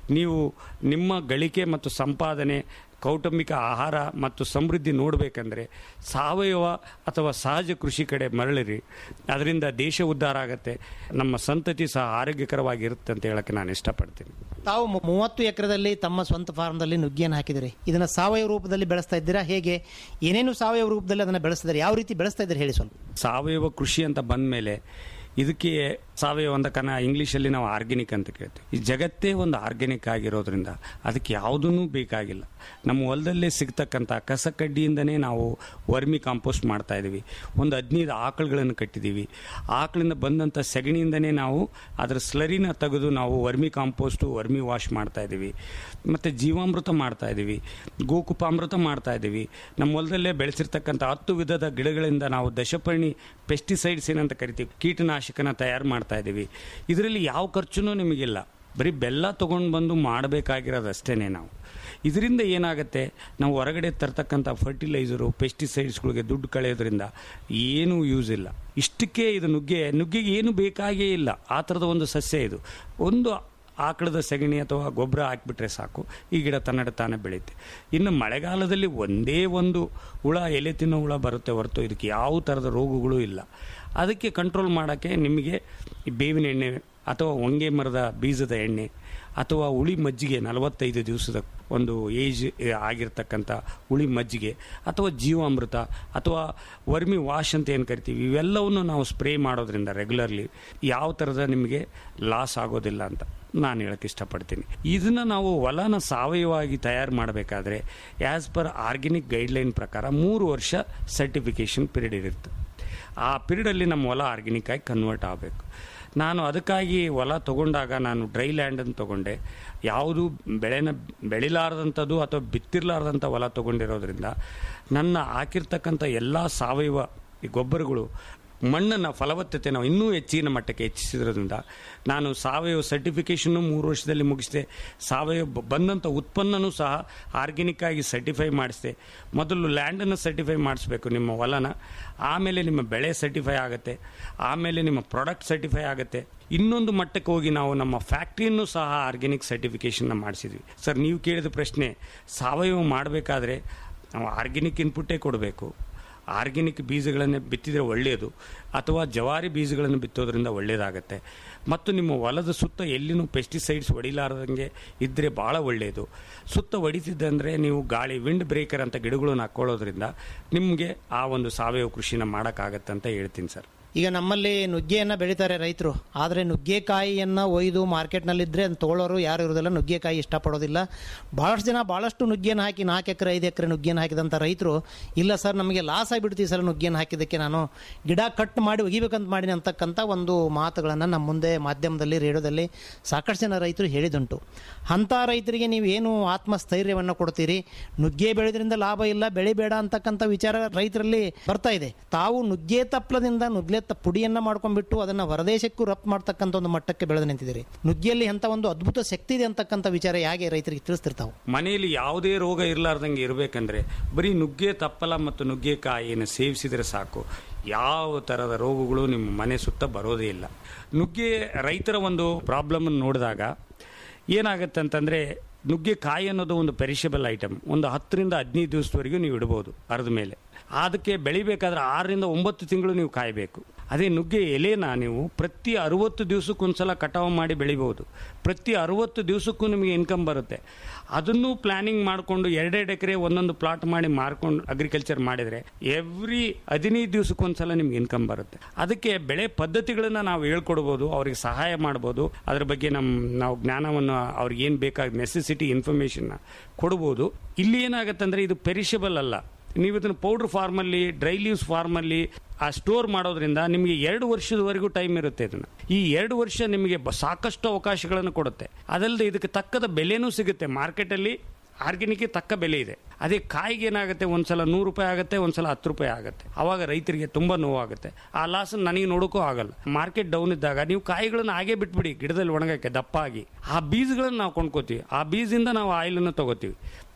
ನೀವು ನಿಮ್ಮ ಗಳಿಕೆ ಮತ್ತು ಸಂಪಾದನೆ ಕೌಟುಂಬಿಕ ಆಹಾರ ಮತ್ತು ಸಮೃದ್ಧಿ ನೋಡಬೇಕಂದ್ರೆ ಸಾವಯವ ಅಥವಾ ಸಹಜ ಕೃಷಿ ಕಡೆ ಮರಳಿರಿ ಅದರಿಂದ ದೇಶ ಉದ್ಧಾರ ಆಗುತ್ತೆ ನಮ್ಮ ಸಂತತಿ ಸಹ ಆರೋಗ್ಯಕರವಾಗಿರುತ್ತೆ ಅಂತ ಹೇಳಕ್ಕೆ ನಾನು ಇಷ್ಟಪಡ್ತೀನಿ ತಾವು ಮು- ಮೂವತ್ತು ಎಕರೆದಲ್ಲಿ ತಮ್ಮ ಸ್ವಂತ ಫಾರ್ಮ್ದಲ್ಲಿ ನುಗ್ಗಿಯನ್ನು ಹಾಕಿದಿರಿ ಇದನ್ನ ಸಾವಯವ ರೂಪದಲ್ಲಿ ಬೆಳೆಸ್ತಾ ಇದ್ದೀರಾ ಹೇಗೆ ಏನೇನು ಸಾವಯವ ರೂಪದಲ್ಲಿ ಅದನ್ನ ಬೆಳೆಸ್ತಿದ್ದಾರೆ ಯಾವ ರೀತಿ ಬೆಳೆಸ್ತಾ ಇದ್ದೀರಿ ಹೇಳಿ ಸ್ವಲ್ಪ ಸಾವಯವ ಕೃಷಿ ಅಂತ ಬಂದ ಮೇಲೆ ಇದಕ್ಕೆ ಸಾವಯವ ಅಂತ ಕನ್ನ ಇಂಗ್ಲೀಷಲ್ಲಿ ನಾವು ಆರ್ಗ್ಯಾನಿಕ್ ಅಂತ ಕೇಳ್ತೀವಿ ಈ ಜಗತ್ತೇ ಒಂದು ಆರ್ಗ್ಯಾನಿಕ್ ಆಗಿರೋದ್ರಿಂದ ಅದಕ್ಕೆ ಯಾವುದೂ ಬೇಕಾಗಿಲ್ಲ ನಮ್ಮ ಹೊಲದಲ್ಲೇ ಸಿಗ್ತಕ್ಕಂಥ ಕಸ ಕಡ್ಡಿಯಿಂದನೇ ನಾವು ವರ್ಮಿ ಕಾಂಪೋಸ್ಟ್ ಮಾಡ್ತಾ ಇದ್ದೀವಿ ಒಂದು ಹದಿನೈದು ಆಕಳುಗಳನ್ನು ಕಟ್ಟಿದ್ದೀವಿ ಆಕಳಿಂದ ಬಂದಂಥ ಸೆಗಣಿಯಿಂದನೇ ನಾವು ಅದರ ಸ್ಲರಿನ ತೆಗೆದು ನಾವು ವರ್ಮಿ ಕಾಂಪೋಸ್ಟು ವರ್ಮಿ ವಾಶ್ ಮಾಡ್ತಾ ಇದ್ದೀವಿ ಮತ್ತು ಜೀವಾಮೃತ ಮಾಡ್ತಾ ಇದ್ದೀವಿ ಗೋಕುಪಾಮೃತ ಮಾಡ್ತಾ ಇದ್ದೀವಿ ನಮ್ಮ ಹೊಲದಲ್ಲೇ ಬೆಳೆಸಿರ್ತಕ್ಕಂಥ ಹತ್ತು ವಿಧದ ಗಿಡಗಳಿಂದ ನಾವು ದಶಪರ್ಣಿ ಪೆಸ್ಟಿಸೈಡ್ಸ್ ಏನಂತ ಕರಿತೀವಿ ಕೀಟನಾಶಕನ ತಯಾರು ಮಾಡ್ತಾ ಇದ್ದೀವಿ ಇದರಲ್ಲಿ ಯಾವ ಖರ್ಚುನೂ ನಿಮಗಿಲ್ಲ ಬರೀ ಬೆಲ್ಲ ತೊಗೊಂಡು ಬಂದು ಮಾಡಬೇಕಾಗಿರೋದು ಅಷ್ಟೇ ನಾವು ಇದರಿಂದ ಏನಾಗುತ್ತೆ ನಾವು ಹೊರಗಡೆ ತರ್ತಕ್ಕಂಥ ಫರ್ಟಿಲೈಸರು ಪೆಸ್ಟಿಸೈಡ್ಸ್ಗಳಿಗೆ ದುಡ್ಡು ಕಳೆಯೋದ್ರಿಂದ ಏನೂ ಯೂಸ್ ಇಲ್ಲ ಇಷ್ಟಕ್ಕೆ ಇದು ನುಗ್ಗೆ ನುಗ್ಗೆಗೆ ಏನು ಬೇಕಾಗೇ ಇಲ್ಲ ಆ ಥರದ ಒಂದು ಸಸ್ಯ ಇದು ಒಂದು ಆಕಳದ ಸೆಗಣಿ ಅಥವಾ ಗೊಬ್ಬರ ಹಾಕಿಬಿಟ್ರೆ ಸಾಕು ಈ ಗಿಡ ತನ್ನಡ ತಾನೇ ಬೆಳೆಯುತ್ತೆ ಇನ್ನು ಮಳೆಗಾಲದಲ್ಲಿ ಒಂದೇ ಒಂದು ಹುಳ ಎಲೆ ತಿನ್ನೋ ಹುಳ ಬರುತ್ತೆ ಹೊರತು ಇದಕ್ಕೆ ಯಾವ ಥರದ ರೋಗಗಳು ಇಲ್ಲ ಅದಕ್ಕೆ ಕಂಟ್ರೋಲ್ ಮಾಡೋಕ್ಕೆ ನಿಮಗೆ ಈ ಬೇವಿನ ಎಣ್ಣೆ ಅಥವಾ ಹೊಂಗೆ ಮರದ ಬೀಜದ ಎಣ್ಣೆ ಅಥವಾ ಹುಳಿ ಮಜ್ಜಿಗೆ ನಲವತ್ತೈದು ದಿವಸದ ಒಂದು ಏಜ್ ಆಗಿರ್ತಕ್ಕಂಥ ಹುಳಿ ಮಜ್ಜಿಗೆ ಅಥವಾ ಜೀವಾಮೃತ ಅಥವಾ ವರ್ಮಿ ವಾಶ್ ಅಂತ ಏನು ಕರಿತೀವಿ ಇವೆಲ್ಲವನ್ನು ನಾವು ಸ್ಪ್ರೇ ಮಾಡೋದ್ರಿಂದ ರೆಗ್ಯುಲರ್ಲಿ ಯಾವ ಥರದ ನಿಮಗೆ ಲಾಸ್ ಆಗೋದಿಲ್ಲ ಅಂತ ನಾನು ಹೇಳಕ್ಕೆ ಇಷ್ಟಪಡ್ತೀನಿ ಇದನ್ನು ನಾವು ಹೊಲನ ಸಾವಯವವಾಗಿ ತಯಾರು ಮಾಡಬೇಕಾದ್ರೆ ಆ್ಯಸ್ ಪರ್ ಆರ್ಗ್ಯಾನಿಕ್ ಗೈಡ್ಲೈನ್ ಪ್ರಕಾರ ಮೂರು ವರ್ಷ ಸರ್ಟಿಫಿಕೇಷನ್ ಪೀರಿಯಡ್ ಇರುತ್ತೆ ಆ ಪೀರಿಯಡಲ್ಲಿ ನಮ್ಮ ಹೊಲ ಆರ್ಗ್ಯಾನಿಕ್ ಆಗಿ ಕನ್ವರ್ಟ್ ಆಗಬೇಕು ನಾನು ಅದಕ್ಕಾಗಿ ಹೊಲ ತಗೊಂಡಾಗ ನಾನು ಡ್ರೈ ಲ್ಯಾಂಡನ್ನು ತಗೊಂಡೆ ಯಾವುದು ಬೆಳೆನ ಬೆಳಿಲಾರ್ದಂಥದ್ದು ಅಥವಾ ಬಿತ್ತಿರ್ಲಾರ್ದಂಥ ಹೊಲ ತಗೊಂಡಿರೋದ್ರಿಂದ ನನ್ನ ಹಾಕಿರ್ತಕ್ಕಂಥ ಎಲ್ಲ ಸಾವಯವ ಈ ಗೊಬ್ಬರಗಳು ಮಣ್ಣನ್ನು ಫಲವತ್ತತೆ ನಾವು ಇನ್ನೂ ಹೆಚ್ಚಿನ ಮಟ್ಟಕ್ಕೆ ಹೆಚ್ಚಿಸಿದ್ರಿಂದ ನಾನು ಸಾವಯವ ಸರ್ಟಿಫಿಕೇಷನ್ನು ಮೂರು ವರ್ಷದಲ್ಲಿ ಮುಗಿಸಿದೆ ಸಾವಯವ ಬ- ಬಂದಂಥ ಉತ್ಪನ್ನನೂ ಸಹ ಆರ್ಗ್ಯಾನಿಕ್ ಆಗಿ ಸರ್ಟಿಫೈ ಮಾಡಿಸಿದೆ ಮೊದಲು ಲ್ಯಾಂಡನ್ನು ಸರ್ಟಿಫೈ ಮಾಡಿಸ್ಬೇಕು ನಿಮ್ಮ ಹೊಲನ ಆಮೇಲೆ ನಿಮ್ಮ ಬೆಳೆ ಸರ್ಟಿಫೈ ಆಗುತ್ತೆ ಆಮೇಲೆ ನಿಮ್ಮ ಪ್ರಾಡಕ್ಟ್ ಸರ್ಟಿಫೈ ಆಗುತ್ತೆ ಇನ್ನೊಂದು ಮಟ್ಟಕ್ಕೆ ಹೋಗಿ ನಾವು ನಮ್ಮ ಫ್ಯಾಕ್ಟ್ರಿಯನ್ನು ಸಹ ಆರ್ಗ್ಯಾನಿಕ್ ಸರ್ಟಿಫಿಕೇಷನ್ನ ಮಾಡಿಸಿದ್ವಿ ಸರ್ ನೀವು ಕೇಳಿದ ಪ್ರಶ್ನೆ ಸಾವಯವ ಮಾಡಬೇಕಾದ್ರೆ ನಾವು ಆರ್ಗ್ಯಾನಿಕ್ ಇನ್ಪುಟ್ಟೇ ಕೊಡಬೇಕು ಆರ್ಗ್ಯಾನಿಕ್ ಬೀಜಗಳನ್ನು ಬಿತ್ತಿದರೆ ಒಳ್ಳೆಯದು ಅಥವಾ ಜವಾರಿ ಬೀಜಗಳನ್ನು ಬಿತ್ತೋದ್ರಿಂದ ಒಳ್ಳೆಯದಾಗತ್ತೆ ಮತ್ತು ನಿಮ್ಮ ಹೊಲದ ಸುತ್ತ ಎಲ್ಲಿನೂ ಪೆಸ್ಟಿಸೈಡ್ಸ್ ಹೊಡಿಲಾರ್ದಂಗೆ ಇದ್ದರೆ ಭಾಳ ಒಳ್ಳೆಯದು ಸುತ್ತ ಹೊಡಿತಿದ್ದಂದರೆ ನೀವು ಗಾಳಿ ವಿಂಡ್ ಬ್ರೇಕರ್ ಅಂತ ಗಿಡಗಳನ್ನು ಹಾಕ್ಕೊಳ್ಳೋದ್ರಿಂದ ನಿಮಗೆ ಆ ಒಂದು ಸಾವಯವ ಕೃಷಿನ ಮಾಡೋಕ್ಕಾಗತ್ತೆ ಅಂತ ಹೇಳ್ತೀನಿ ಸರ್ ಈಗ ನಮ್ಮಲ್ಲಿ ನುಗ್ಗೆಯನ್ನ ಬೆಳೀತಾರೆ ರೈತರು ಆದರೆ ನುಗ್ಗೆಕಾಯಿಯನ್ನ ಒಯ್ದು ಮಾರ್ಕೆಟ್ನಲ್ಲಿದ್ದರೆ ಅದನ್ನ ತಗೊಳ್ಳೋರು ಯಾರು ಇರೋದಿಲ್ಲ ನುಗ್ಗೆಕಾಯಿ ಇಷ್ಟಪಡೋದಿಲ್ಲ ಭಾಳಷ್ಟು ಜನ ಭಾಳಷ್ಟು ನುಗ್ಗೆಯನ್ನು ಹಾಕಿ ನಾಲ್ಕು ಎಕರೆ ಐದು ಎಕರೆ ನುಗ್ಗೆಯನ್ನು ಹಾಕಿದಂಥ ರೈತರು ಇಲ್ಲ ಸರ್ ನಮಗೆ ಲಾಸ್ ಆಗಿಬಿಡ್ತೀವಿ ಸರ್ ನುಗ್ಗೆಯನ್ನು ಹಾಕಿದ್ದಕ್ಕೆ ನಾನು ಗಿಡ ಕಟ್ ಮಾಡಿ ಒಗಿಬೇಕಂತ ಮಾಡೀನಿ ಅಂತಕ್ಕಂಥ ಒಂದು ಮಾತುಗಳನ್ನು ನಮ್ಮ ಮುಂದೆ ಮಾಧ್ಯಮದಲ್ಲಿ ರೇಡಿಯೋದಲ್ಲಿ ಸಾಕಷ್ಟು ಜನ ರೈತರು ಹೇಳಿದುಂಟು ಅಂಥ ರೈತರಿಗೆ ನೀವು ಏನು ಆತ್ಮಸ್ಥೈರ್ಯವನ್ನು ಕೊಡ್ತೀರಿ ನುಗ್ಗೆ ಬೆಳೆದ್ರಿಂದ ಲಾಭ ಇಲ್ಲ ಬೆಳೆ ಬೇಡ ಅಂತಕ್ಕಂಥ ವಿಚಾರ ರೈತರಲ್ಲಿ ಬರ್ತಾ ಇದೆ ತಾವು ನುಗ್ಗೆ ತಪ್ಪಲದಿಂದ ನುಗ್ಗೆ ತ ಪುಡಿಯನ್ನ ಮಾಡ್ಕೊಂಡ್ಬಿಟ್ಟು ಅದನ್ನ ಹೊರದೇಶಕ್ಕೂ ರಫ್ತು ಮಾಡ್ತಕ್ಕಂಥ ಒಂದು ಮಟ್ಟಕ್ಕೆ ಬೆಳೆದು ನಿಂತಿದ್ದೀರಿ ನುಗ್ಗಿಯಲ್ಲಿ ಅಂತ ಒಂದು ಅದ್ಭುತ ಶಕ್ತಿ ಇದೆ ಅಂತಕ್ಕಂಥ ವಿಚಾರ ಹೇಗೆ ರೈತರಿಗೆ ತಿಳಿಸ್ತಿರ್ತಾವೆ ಮನೆಯಲ್ಲಿ ಯಾವುದೇ ರೋಗ ಇರಲಾರ್ದಂಗೆ ಇರಬೇಕಂದ್ರೆ ಬರೀ ನುಗ್ಗೆ ತಪ್ಪಲ ಮತ್ತು ನುಗ್ಗೆಕಾಯಿಯನ್ನು ಸೇವಿಸಿದರೆ ಸಾಕು ಯಾವ ಥರದ ರೋಗಗಳು ನಿಮ್ಮ ಮನೆ ಸುತ್ತ ಬರೋದೇ ಇಲ್ಲ ನುಗ್ಗೆ ರೈತರ ಒಂದು ಪ್ರಾಬ್ಲಮ್ ನೋಡಿದಾಗ ಏನಾಗುತ್ತೆ ಅಂತಂದರೆ ನುಗ್ಗೆಕಾಯಿ ಅನ್ನೋದು ಒಂದು ಪೆರಿಷಬಲ್ ಐಟಮ್ ಒಂದು ಹತ್ತರಿಂದ ಹದಿನೈದು ದಿವಸದವರೆಗೂ ನೀವು ಇಡ್ಬೋದು ಅರ್ಧ ಮೇಲೆ ಅದಕ್ಕೆ ಬೆಳಿಬೇಕಾದ್ರೆ ಆರರಿಂದ ಒಂಬತ್ತು ತಿಂಗಳು ನೀವು ಕಾಯಬೇಕು ಅದೇ ನುಗ್ಗೆ ಎಲೆನ ನೀವು ಪ್ರತಿ ಅರುವತ್ತು ದಿವಸಕ್ಕೊಂದ್ಸಲ ಕಟಾವು ಮಾಡಿ ಬೆಳಿಬೋದು ಪ್ರತಿ ಅರುವತ್ತು ದಿವಸಕ್ಕೂ ನಿಮಗೆ ಇನ್ಕಮ್ ಬರುತ್ತೆ ಅದನ್ನು ಪ್ಲಾನಿಂಗ್ ಮಾಡಿಕೊಂಡು ಎರಡೆರಡು ಎಕರೆ ಒಂದೊಂದು ಪ್ಲಾಟ್ ಮಾಡಿ ಮಾರ್ಕೊಂಡು ಅಗ್ರಿಕಲ್ಚರ್ ಮಾಡಿದರೆ ಎವ್ರಿ ಹದಿನೈದು ದಿವಸಕ್ಕೊಂದ್ಸಲ ನಿಮ್ಗೆ ಇನ್ಕಮ್ ಬರುತ್ತೆ ಅದಕ್ಕೆ ಬೆಳೆ ಪದ್ಧತಿಗಳನ್ನ ನಾವು ಹೇಳ್ಕೊಡ್ಬೋದು ಅವ್ರಿಗೆ ಸಹಾಯ ಮಾಡ್ಬೋದು ಅದ್ರ ಬಗ್ಗೆ ನಮ್ಮ ನಾವು ಜ್ಞಾನವನ್ನು ಅವ್ರಿಗೆ ಏನು ಬೇಕಾದ ನೆಸೆಸಿಟಿ ಇನ್ಫಾರ್ಮೇಷನ್ನ ಕೊಡ್ಬೋದು ಇಲ್ಲಿ ಏನಾಗುತ್ತೆ ಅಂದರೆ ಇದು ಪೆರಿಷಬಲ್ ಅಲ್ಲ ನೀವು ಇದನ್ನು ಪೌಡರ್ ಫಾರ್ಮಲ್ಲಿ ಡ್ರೈ ಲೀವ್ಸ್ ಫಾರ್ಮಲ್ಲಿ ಆ ಸ್ಟೋರ್ ಮಾಡೋದ್ರಿಂದ ನಿಮಗೆ ಎರಡು ವರ್ಷದವರೆಗೂ ಟೈಮ್ ಇರುತ್ತೆ ಇದನ್ನು ಈ ಎರಡು ವರ್ಷ ನಿಮಗೆ ಬ- ಸಾಕಷ್ಟು ಅವಕಾಶಗಳನ್ನು ಕೊಡುತ್ತೆ ಅದಲ್ಲದೆ ಇದಕ್ಕೆ ತಕ್ಕದ ಬೆಲೆನೂ ಸಿಗುತ್ತೆ ಮಾರ್ಕೆಟಲ್ಲಿ ಆರ್ಗ್ಯಾನಿಕ್ಗೆ ತಕ್ಕ ಬೆಲೆ ಇದೆ ಅದೇ ಕಾಯಿಗೆ ಏನಾಗುತ್ತೆ ಒಂದ್ಸಲ ನೂರು ರೂಪಾಯಿ ಆಗುತ್ತೆ ಒಂದ್ಸಲ ಹತ್ತು ರೂಪಾಯಿ ಆಗುತ್ತೆ ಅವಾಗ ರೈತರಿಗೆ ತುಂಬ ನೋವಾಗುತ್ತೆ ಆ ಲಾಸ್ ನನಗೆ ನೋಡೋಕ್ಕೂ ಆಗಲ್ಲ ಮಾರ್ಕೆಟ್ ಡೌನ್ ಇದ್ದಾಗ ನೀವು ಕಾಯಿಗಳನ್ನು ಹಾಗೆ ಬಿಟ್ಬಿಡಿ ಗಿಡದಲ್ಲಿ ಒಣಗಕ್ಕೆ ದಪ್ಪ ಆಗಿ ಆ ಬೀಜಗಳನ್ನು ನಾವು ಕೊಂಡ್ಕೋತೀವಿ ಆ ಬೀಜದಿಂದ ನಾವು ಆಯಿಲನ್ನು ತಗೋತೀವಿ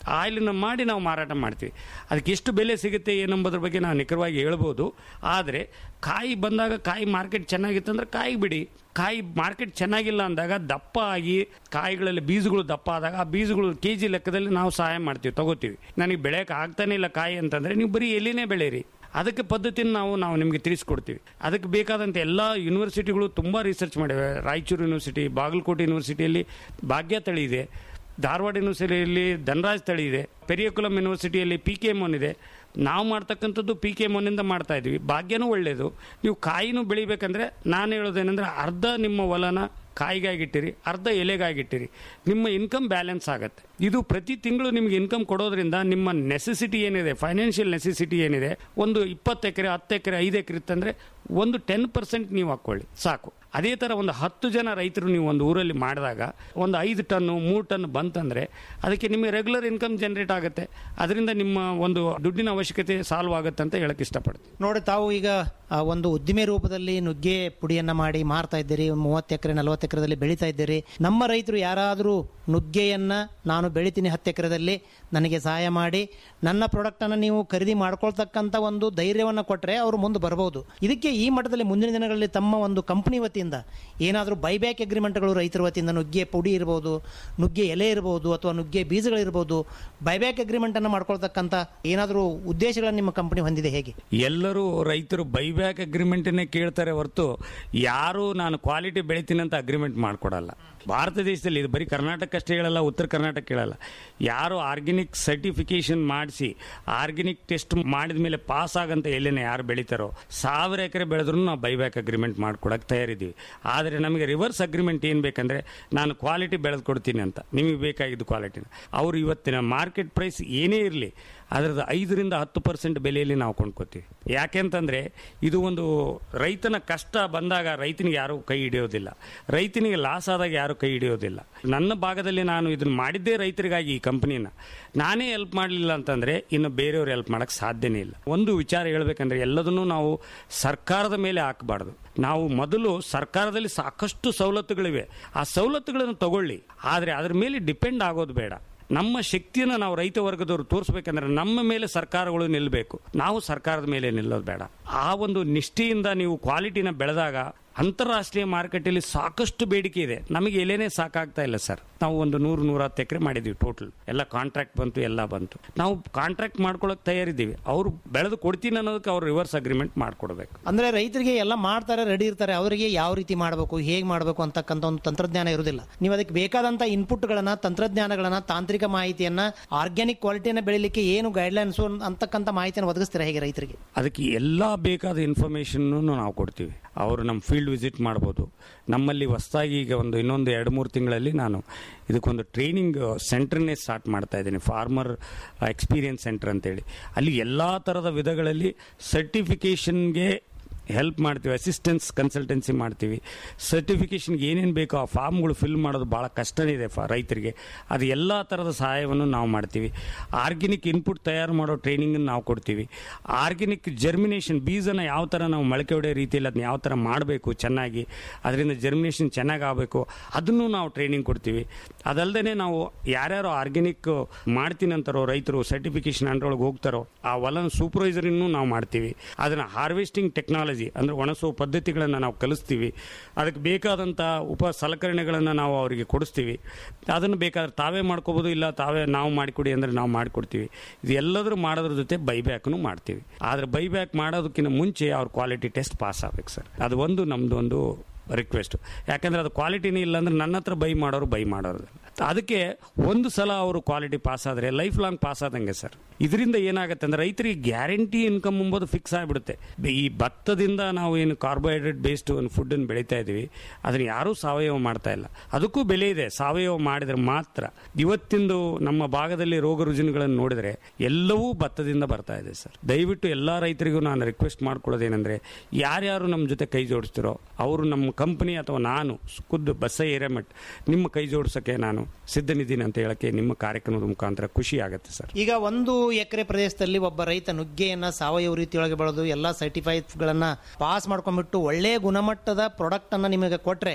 ಆಯಿಲನ್ನು ಮಾಡಿ ನಾವು ಮಾರಾಟ ಮಾಡ್ತೀವಿ ಅದಕ್ಕೆ ಎಷ್ಟು ಬೆಲೆ ಸಿಗುತ್ತೆ ಏನಂಬುದ್ರ ಬಗ್ಗೆ ನಾವು ನಿಖರವಾಗಿ ಹೇಳ್ಬೋದು ಆದರೆ ಕಾಯಿ ಬಂದಾಗ ಕಾಯಿ ಮಾರ್ಕೆಟ್ ಚೆನ್ನಾಗಿತ್ತಂದ್ರೆ ಕಾಯಿ ಬಿಡಿ ಕಾಯಿ ಮಾರ್ಕೆಟ್ ಚೆನ್ನಾಗಿಲ್ಲ ಅಂದಾಗ ದಪ್ಪ ಆಗಿ ಕಾಯಿಗಳಲ್ಲಿ ಬೀಜಗಳು ದಪ್ಪ ಆದಾಗ ಆ ಬೀಜಗಳು ಕೆ ಜಿ ಲೆಕ್ಕದಲ್ಲಿ ನಾವು ಸಹಾಯ ಮಾಡ್ತೀವಿ ತಗೋತೀವಿ ನನಗೆ ಬೆಳೆಯೋಕೆ ಆಗ್ತಾನೆ ಇಲ್ಲ ಕಾಯಿ ಅಂತಂದರೆ ನೀವು ಬರೀ ಎಲ್ಲಿನೇ ಬೆಳೀರಿ ಅದಕ್ಕೆ ಪದ್ಧತಿನ ನಾವು ನಾವು ನಿಮಗೆ ತಿಳಿಸ್ಕೊಡ್ತೀವಿ ಅದಕ್ಕೆ ಬೇಕಾದಂಥ ಎಲ್ಲ ಯೂನಿವರ್ಸಿಟಿಗಳು ತುಂಬ ರಿಸರ್ಚ್ ಮಾಡಿವೆ ರಾಯಚೂರು ಯೂನಿವರ್ಸಿಟಿ ಬಾಗಲಕೋಟೆ ಯೂನಿವರ್ಸಿಟಿಯಲ್ಲಿ ಭಾಗ್ಯ ತಳಿ ಇದೆ ಧಾರವಾಡ ಯೂನಿವರ್ಸಿಟಿಯಲ್ಲಿ ಧನರಾಜ್ ತಳಿ ಇದೆ ಪೆರಿಯಕುಲಂ ಯೂನಿವರ್ಸಿಟಿಯಲ್ಲಿ ಪಿ ಕೆ ಎಮ್ ಒನ್ ಇದೆ ನಾವು ಮಾಡ್ತಕ್ಕಂಥದ್ದು ಪಿ ಕೆ ಎಮ್ ಒನ್ನಿಂದ ಮಾಡ್ತಾ ಇದ್ವಿ ಭಾಗ್ಯನೂ ಒಳ್ಳೆಯದು ನೀವು ಕಾಯಿನೂ ಬೆಳಿಬೇಕಂದ್ರೆ ನಾನು ಹೇಳೋದೇನೆಂದ್ರೆ ಅರ್ಧ ನಿಮ್ಮ ಹೊಲನ ಕಾಯಿಗಾಗಿಟ್ಟಿರಿ ಅರ್ಧ ಎಲೆಗಾಗಿಟ್ಟಿರಿ ನಿಮ್ಮ ಇನ್ಕಮ್ ಬ್ಯಾಲೆನ್ಸ್ ಆಗುತ್ತೆ ಇದು ಪ್ರತಿ ತಿಂಗಳು ನಿಮ್ಗೆ ಇನ್ಕಮ್ ಕೊಡೋದ್ರಿಂದ ನಿಮ್ಮ ನೆಸೆಸಿಟಿ ಏನಿದೆ ಫೈನಾನ್ಷಿಯಲ್ ನೆಸೆಸಿಟಿ ಏನಿದೆ ಒಂದು ಇಪ್ಪತ್ತು ಎಕರೆ ಹತ್ತು ಎಕರೆ ಐದು ಎಕರೆ ಇತ್ತಂದ್ರೆ ಒಂದು ಟೆನ್ ಪರ್ಸೆಂಟ್ ನೀವು ಹಾಕ್ಕೊಳ್ಳಿ ಸಾಕು ಅದೇ ಥರ ಒಂದು ಹತ್ತು ಜನ ರೈತರು ನೀವು ಒಂದು ಊರಲ್ಲಿ ಮಾಡಿದಾಗ ಒಂದು ಐದು ಟನ್ನು ಮೂರು ಟನ್ ಬಂತಂದರೆ ಅದಕ್ಕೆ ನಿಮಗೆ ರೆಗ್ಯುಲರ್ ಇನ್ಕಮ್ ಜನರೇಟ್ ಆಗುತ್ತೆ ಅದರಿಂದ ನಿಮ್ಮ ಒಂದು ದುಡ್ಡಿನ ಅವಶ್ಯಕತೆ ಸಾಲ್ವ್ ಆಗುತ್ತೆ ಅಂತ ಹೇಳಕ್ಕೆ ಇಷ್ಟಪಡ್ತೀನಿ ನೋಡಿ ತಾವು ಈಗ ಆ, ಒಂದು ಉದ್ದಿಮೆ ರೂಪದಲ್ಲಿ ನುಗ್ಗೆ ಪುಡಿಯನ್ನ ಮಾಡಿ ಮಾರ್ತಾ ಇದ್ದೀರಿ ಮೂವತ್ತು ಎಕರೆ ನಲವತ್ತು ಎಕರೆದಲ್ಲಿ ಬೆಳೀತಾ ಇದ್ದೀರಿ ನಮ್ಮ ರೈತರು ಯಾರಾದರೂ ನುಗ್ಗೆಯನ್ನ ನಾನು ಬೆಳಿತೀನಿ ಹತ್ತು ಎಕರೆದಲ್ಲಿ ನನಗೆ ಸಹಾಯ ಮಾಡಿ ನನ್ನ ಪ್ರಾಡಕ್ಟ್ ಅನ್ನ ನೀವು ಖರೀದಿ ಮಾಡ್ಕೊಳ್ತಕ್ಕಂಥ ಒಂದು ಧೈರ್ಯವನ್ನು ಕೊಟ್ಟರೆ ಅವರು ಮುಂದೆ ಬರಬಹುದು ಇದಕ್ಕೆ ಈ ಮಟ್ಟದಲ್ಲಿ ಮುಂದಿನ ದಿನಗಳಲ್ಲಿ ತಮ್ಮ ಒಂದು ಕಂಪನಿ ವತಿಯಿಂದ ಏನಾದರೂ ಬೈಬ್ಯಾಕ್ ಅಗ್ರಿಮೆಂಟ್ಗಳು ರೈತರ ವತಿಯಿಂದ ನುಗ್ಗೆ ಪುಡಿ ಇರಬಹುದು ನುಗ್ಗೆ ಎಲೆ ಇರಬಹುದು ಅಥವಾ ನುಗ್ಗೆ ಬೀಜಗಳಿರ್ಬೋದು ಬೈಬ್ಯಾಕ್ ಅಗ್ರಿಮೆಂಟ್ ಅನ್ನು ಮಾಡ್ಕೊಳ್ತಕ್ಕಂಥ ಏನಾದರೂ ಉದ್ದೇಶಗಳನ್ನು ನಿಮ್ಮ ಕಂಪನಿ ಹೊಂದಿದೆ ಹೇಗೆ ಎಲ್ಲರೂ ರೈತರು ಬೈಬ್ಯಾಕ್ ಅಗ್ರಿಮೆಂಟನ್ನೇ ಕೇಳ್ತಾರೆ ಹೊರತು ಯಾರು ನಾನು ಕ್ವಾಲಿಟಿ ಬೆಳಿತೀನಿ ಅಂತ ಅಗ್ರಿಮೆಂಟ್ ಮಾಡ್ಕೊಡಲ್ಲ ಭಾರತ ದೇಶದಲ್ಲಿ ಇದು ಬರೀ ಕರ್ನಾಟಕ ಅಷ್ಟೇ ಹೇಳಲ್ಲ ಉತ್ತರ ಕರ್ನಾಟಕ ಹೇಳಲ್ಲ ಯಾರು ಆರ್ಗ್ಯಾನಿಕ್ ಸರ್ಟಿಫಿಕೇಶನ್ ಮಾಡಿಸಿ ಆರ್ಗ್ಯಾನಿಕ್ ಟೆಸ್ಟ್ ಮಾಡಿದ ಮೇಲೆ ಪಾಸ್ ಆಗಂತ ಎಲೆನ ಯಾರು ಬೆಳಿತಾರೋ ಸಾವಿರ ಎಕರೆ ಬೆಳೆದ್ರೂ ನಾವು ಬೈಬ್ಯಾಕ್ ಅಗ್ರಿಮೆಂಟ್ ಮಾಡ್ಕೊಡಕ್ಕೆ ತಯಾರಿದ್ದೀವಿ ಆದರೆ ನಮಗೆ ರಿವರ್ಸ್ ಅಗ್ರಿಮೆಂಟ್ ಏನು ಬೇಕಂದ್ರೆ ನಾನು ಕ್ವಾಲಿಟಿ ಬೆಳೆದು ಕೊಡ್ತೀನಿ ಅಂತ ನಿಮಗೆ ಬೇಕಾಗಿದ್ದು ಕ್ವಾಲಿಟಿನ ಅವರು ಇವತ್ತಿನ ಮಾರ್ಕೆಟ್ ಪ್ರೈಸ್ ಏನೇ ಇರಲಿ ಅದರದ್ದು ಐದರಿಂದ ಹತ್ತು ಪರ್ಸೆಂಟ್ ಬೆಲೆಯಲ್ಲಿ ನಾವು ಕೊಂಡ್ಕೋತೀವಿ ಯಾಕೆಂತಂದರೆ ಇದು ಒಂದು ರೈತನ ಕಷ್ಟ ಬಂದಾಗ ರೈತನಿಗೆ ಯಾರೂ ಕೈ ಹಿಡಿಯೋದಿಲ್ಲ ರೈತನಿಗೆ ಲಾಸ್ ಆದಾಗ ಯಾರೂ ಕೈ ಹಿಡಿಯೋದಿಲ್ಲ ನನ್ನ ಭಾಗದಲ್ಲಿ ನಾನು ಇದನ್ನು ಮಾಡಿದ್ದೇ ರೈತರಿಗಾಗಿ ಈ ಕಂಪನಿನ ನಾನೇ ಹೆಲ್ಪ್ ಮಾಡಲಿಲ್ಲ ಅಂತಂದರೆ ಇನ್ನು ಬೇರೆಯವ್ರು ಹೆಲ್ಪ್ ಮಾಡೋಕ್ಕೆ ಸಾಧ್ಯನೇ ಇಲ್ಲ ಒಂದು ವಿಚಾರ ಹೇಳ್ಬೇಕಂದ್ರೆ ಎಲ್ಲದನ್ನೂ ನಾವು ಸರ್ಕಾರದ ಮೇಲೆ ಹಾಕಬಾರ್ದು ನಾವು ಮೊದಲು ಸರ್ಕಾರದಲ್ಲಿ ಸಾಕಷ್ಟು ಸವಲತ್ತುಗಳಿವೆ ಆ ಸವಲತ್ತುಗಳನ್ನು ತಗೊಳ್ಳಿ ಆದರೆ ಅದ್ರ ಮೇಲೆ ಡಿಪೆಂಡ್ ಆಗೋದು ಬೇಡ ನಮ್ಮ ಶಕ್ತಿಯನ್ನು ನಾವು ರೈತ ವರ್ಗದವರು ತೋರಿಸ್ಬೇಕಂದ್ರೆ ನಮ್ಮ ಮೇಲೆ ಸರ್ಕಾರಗಳು ನಿಲ್ಲಬೇಕು ನಾವು ಸರ್ಕಾರದ ಮೇಲೆ ನಿಲ್ಲೋದು ಬೇಡ ಆ ಒಂದು ನಿಷ್ಠೆಯಿಂದ ನೀವು ಕ್ವಾಲಿಟಿನ ಬೆಳೆದಾಗ ಅಂತಾರಾಷ್ಟ್ರೀಯ ಮಾರುಕಟ್ಟೆಯಲ್ಲಿ ಸಾಕಷ್ಟು ಬೇಡಿಕೆ ಇದೆ ನಮಗೆ ಎಲೆನೇ ಸಾಕಾಗ್ತಾ ಇಲ್ಲ ಸರ್ ನಾವು ಒಂದು ನೂರು ನೂರ ಹತ್ತು ಎಕರೆ ಮಾಡಿದ್ದೀವಿ ಟೋಟಲ್ ಎಲ್ಲ ಕಾಂಟ್ರಾಕ್ಟ್ ಬಂತು ಎಲ್ಲ ಬಂತು ನಾವು ಕಾಂಟ್ರಾಕ್ಟ್ ಮಾಡ್ಕೊಳ್ಳೋಕೆ ತಯಾರಿದ್ದೀವಿ ಅವರು ಬೆಳೆದು ಕೊಡ್ತೀನಿ ಅನ್ನೋದಕ್ಕೆ ಅವ್ರು ರಿವರ್ಸ್ ಅಗ್ರಿಮೆಂಟ್ ಮಾಡಿಕೊಡ್ಬೇಕು ಅಂದ್ರೆ ರೈತರಿಗೆ ಎಲ್ಲ ಮಾಡ್ತಾರೆ ರೆಡಿ ಇರ್ತಾರೆ ಅವರಿಗೆ ಯಾವ ರೀತಿ ಮಾಡಬೇಕು ಹೇಗೆ ಮಾಡಬೇಕು ಅಂತಕ್ಕಂಥ ಒಂದು ತಂತ್ರಜ್ಞಾನ ಇರುವುದಿಲ್ಲ ನೀವು ಅದಕ್ಕೆ ಬೇಕಾದಂತ ಇನ್ಪುಟ್ಗಳನ್ನ ತಂತ್ರಜ್ಞಾನಗಳನ್ನ ತಾಂತ್ರಿಕ ಮಾಹಿತಿಯನ್ನ ಆರ್ಗ್ಯಾನಿಕ್ ಕ್ವಾಲಿಟಿಯನ್ನ ಬೆಳಿಲಿಕ್ಕೆ ಏನು ಗೈಡ್ಲೈನ್ಸ್ ಅಂತಕ್ಕಂಥ ಮಾಹಿತಿಯನ್ನು ಒದಗಿಸ್ತೀರಾ ಹೇಗೆ ರೈತರಿಗೆ ಅದಕ್ಕೆ ಎಲ್ಲ ಬೇಕಾದ ಇನ್ಫಾರ್ಮೇಷನ್ನು ನಾವು ಕೊಡ್ತೀವಿ ಅವರು ನಮ್ಮ ಫೀಲ್ಡ್ ವಿಸಿಟ್ ಮಾಡ್ಬೋದು ನಮ್ಮಲ್ಲಿ ಹೊಸದಾಗಿ ಈಗ ಒಂದು ಇನ್ನೊಂದು ಎರಡು ಮೂರು ತಿಂಗಳಲ್ಲಿ ನಾನು ಇದಕ್ಕೊಂದು ಟ್ರೈನಿಂಗ್ ಸೆಂಟರ್ನೇ ಸ್ಟಾರ್ಟ್ ಮಾಡ್ತಾ ಇದ್ದೀನಿ ಫಾರ್ಮರ್ ಎಕ್ಸ್ಪೀರಿಯನ್ಸ್ ಸೆಂಟರ್ ಅಂತೇಳಿ ಅಲ್ಲಿ ಎಲ್ಲ ಥರದ ವಿಧಗಳಲ್ಲಿ ಸರ್ಟಿಫಿಕೇಷನ್ಗೆ ಹೆಲ್ಪ್ ಮಾಡ್ತೀವಿ ಅಸಿಸ್ಟೆನ್ಸ್ ಕನ್ಸಲ್ಟೆನ್ಸಿ ಮಾಡ್ತೀವಿ ಸರ್ಟಿಫಿಕೇಷನ್ಗೆ ಏನೇನು ಬೇಕೋ ಆ ಫಾರ್ಮ್ಗಳು ಫಿಲ್ ಮಾಡೋದು ಭಾಳ ಕಷ್ಟನೇ ಇದೆ ಫ ರೈತರಿಗೆ ಅದು ಎಲ್ಲ ಥರದ ಸಹಾಯವನ್ನು ನಾವು ಮಾಡ್ತೀವಿ ಆರ್ಗ್ಯಾನಿಕ್ ಇನ್ಪುಟ್ ತಯಾರು ಮಾಡೋ ಟ್ರೈನಿಂಗನ್ನು ನಾವು ಕೊಡ್ತೀವಿ ಆರ್ಗ್ಯಾನಿಕ್ ಜರ್ಮಿನೇಷನ್ ಬೀಜನ ಯಾವ ಥರ ನಾವು ಮೊಳಕೆ ಹೊಡೆಯೋ ರೀತಿಯಲ್ಲಿ ಅದನ್ನ ಯಾವ ಥರ ಮಾಡಬೇಕು ಚೆನ್ನಾಗಿ ಅದರಿಂದ ಜರ್ಮಿನೇಷನ್ ಚೆನ್ನಾಗಿ ಆಗಬೇಕು ಅದನ್ನು ನಾವು ಟ್ರೈನಿಂಗ್ ಕೊಡ್ತೀವಿ ಅದಲ್ಲದೆ ನಾವು ಯಾರ್ಯಾರು ಆರ್ಗ್ಯಾನಿಕ್ ಮಾಡ್ತೀನಿ ಅಂತಾರೋ ರೈತರು ಸರ್ಟಿಫಿಕೇಶನ್ ಅಂಡ್ರೊಳಗೆ ಹೋಗ್ತಾರೋ ಆ ಹೊಲನ ಸೂಪರ್ವೈಸರಿನೂ ನಾವು ಮಾಡ್ತೀವಿ ಅದನ್ನು ಹಾರ್ವೆಸ್ಟಿಂಗ್ ಟೆಕ್ನಾಲಜಿ ಅಂದರೆ ಒಣಸುವ ಪದ್ಧತಿಗಳನ್ನು ನಾವು ಕಲಿಸ್ತೀವಿ ಅದಕ್ಕೆ ಬೇಕಾದಂಥ ಉಪ ಸಲಕರಣೆಗಳನ್ನು ನಾವು ಅವರಿಗೆ ಕೊಡಿಸ್ತೀವಿ ಅದನ್ನು ಬೇಕಾದ್ರೆ ತಾವೇ ಮಾಡ್ಕೋಬೋದು ಇಲ್ಲ ತಾವೇ ನಾವು ಮಾಡಿಕೊಡಿ ಅಂದರೆ ನಾವು ಮಾಡಿಕೊಡ್ತೀವಿ ಇದು ಎಲ್ಲದರೂ ಮಾಡೋದ್ರ ಜೊತೆ ಬೈಬ್ಯಾಕ್ನು ಮಾಡ್ತೀವಿ ಆದರೆ ಬೈಬ್ಯಾಕ್ ಮಾಡೋದಕ್ಕಿಂತ ಮುಂಚೆ ಅವ್ರ ಕ್ವಾಲಿಟಿ ಟೆಸ್ಟ್ ಪಾಸ್ ಆಗ್ಬೇಕು ಸರ್ ಅದು ಒಂದು ನಮ್ಮದು ಒಂದು ರಿಕ್ವೆಸ್ಟ್ ಯಾಕಂದ್ರೆ ಅದು ಕ್ವಾಲಿಟಿನೇ ಇಲ್ಲ ಅಂದ್ರೆ ನನ್ನ ಹತ್ರ ಬೈ ಮಾಡೋರು ಬೈ ಮಾಡೋರು ಅದಕ್ಕೆ ಒಂದು ಸಲ ಅವರು ಕ್ವಾಲಿಟಿ ಪಾಸ್ ಆದರೆ ಲೈಫ್ ಲಾಂಗ್ ಪಾಸ್ ಆದಂಗೆ ಸರ್ ಇದರಿಂದ ಏನಾಗುತ್ತೆ ಅಂದ್ರೆ ರೈತರಿಗೆ ಗ್ಯಾರಂಟಿ ಇನ್ಕಮ್ ಎಂಬುದು ಫಿಕ್ಸ್ ಆಗಿಬಿಡುತ್ತೆ ಈ ಭತ್ತದಿಂದ ನಾವು ಏನು ಕಾರ್ಬೋಹೈಡ್ರೇಟ್ ಬೇಸ್ಡ್ ಒಂದು ಫುಡ್ಡನ್ನು ಬೆಳೀತಾ ಇದ್ದೀವಿ ಅದನ್ನು ಯಾರೂ ಸಾವಯವ ಮಾಡ್ತಾ ಇಲ್ಲ ಅದಕ್ಕೂ ಬೆಲೆ ಇದೆ ಸಾವಯವ ಮಾಡಿದ್ರೆ ಮಾತ್ರ ಇವತ್ತಿಂದು ನಮ್ಮ ಭಾಗದಲ್ಲಿ ರೋಗ ರುಜಿನಗಳನ್ನು ನೋಡಿದ್ರೆ ಎಲ್ಲವೂ ಭತ್ತದಿಂದ ಬರ್ತಾ ಇದೆ ಸರ್ ದಯವಿಟ್ಟು ಎಲ್ಲ ರೈತರಿಗೂ ನಾನು ರಿಕ್ವೆಸ್ಟ್ ಮಾಡ್ಕೊಳ್ಳೋದೇನೆಂದ್ರೆ ಯಾರ್ಯಾರು ನಮ್ಮ ಜೊತೆ ಕೈ ಜೋಡಿಸ್ತಿರೋ ಅವರು ನಮ್ಮ ಕಂಪನಿ ಅಥವಾ ನಾನು ಖುದ್ದು ಬಸ್ಸ ಏರಿಯಾಮಟ್ ನಿಮ್ಮ ಕೈ ಜೋಡಿಸೋಕ್ಕೆ ನಾನು ಸಿದ್ಧನಿದ್ದೀನಿ ಅಂತ ಹೇಳಕ್ಕೆ ನಿಮ್ಮ ಕಾರ್ಯಕ್ರಮದ ಮುಖಾಂತರ ಖುಷಿ ಆಗುತ್ತೆ ಸರ್ ಈಗ ಒಂದು ಎಕರೆ ಪ್ರದೇಶದಲ್ಲಿ ಒಬ್ಬ ರೈತ ನುಗ್ಗೆಯನ್ನ ಸಾವಯವ ರೀತಿಯೊಳಗೆ ಬೆಳೆದು ಎಲ್ಲ ಸರ್ಟಿಫೈಡ್ಗಳನ್ನ ಪಾಸ್ ಮಾಡ್ಕೊಂಡ್ಬಿಟ್ಟು ಒಳ್ಳೆಯ ಗುಣಮಟ್ಟದ ಪ್ರಾಡಕ್ಟ್ ಅನ್ನ ನಿಮಗೆ ಕೊಟ್ರೆ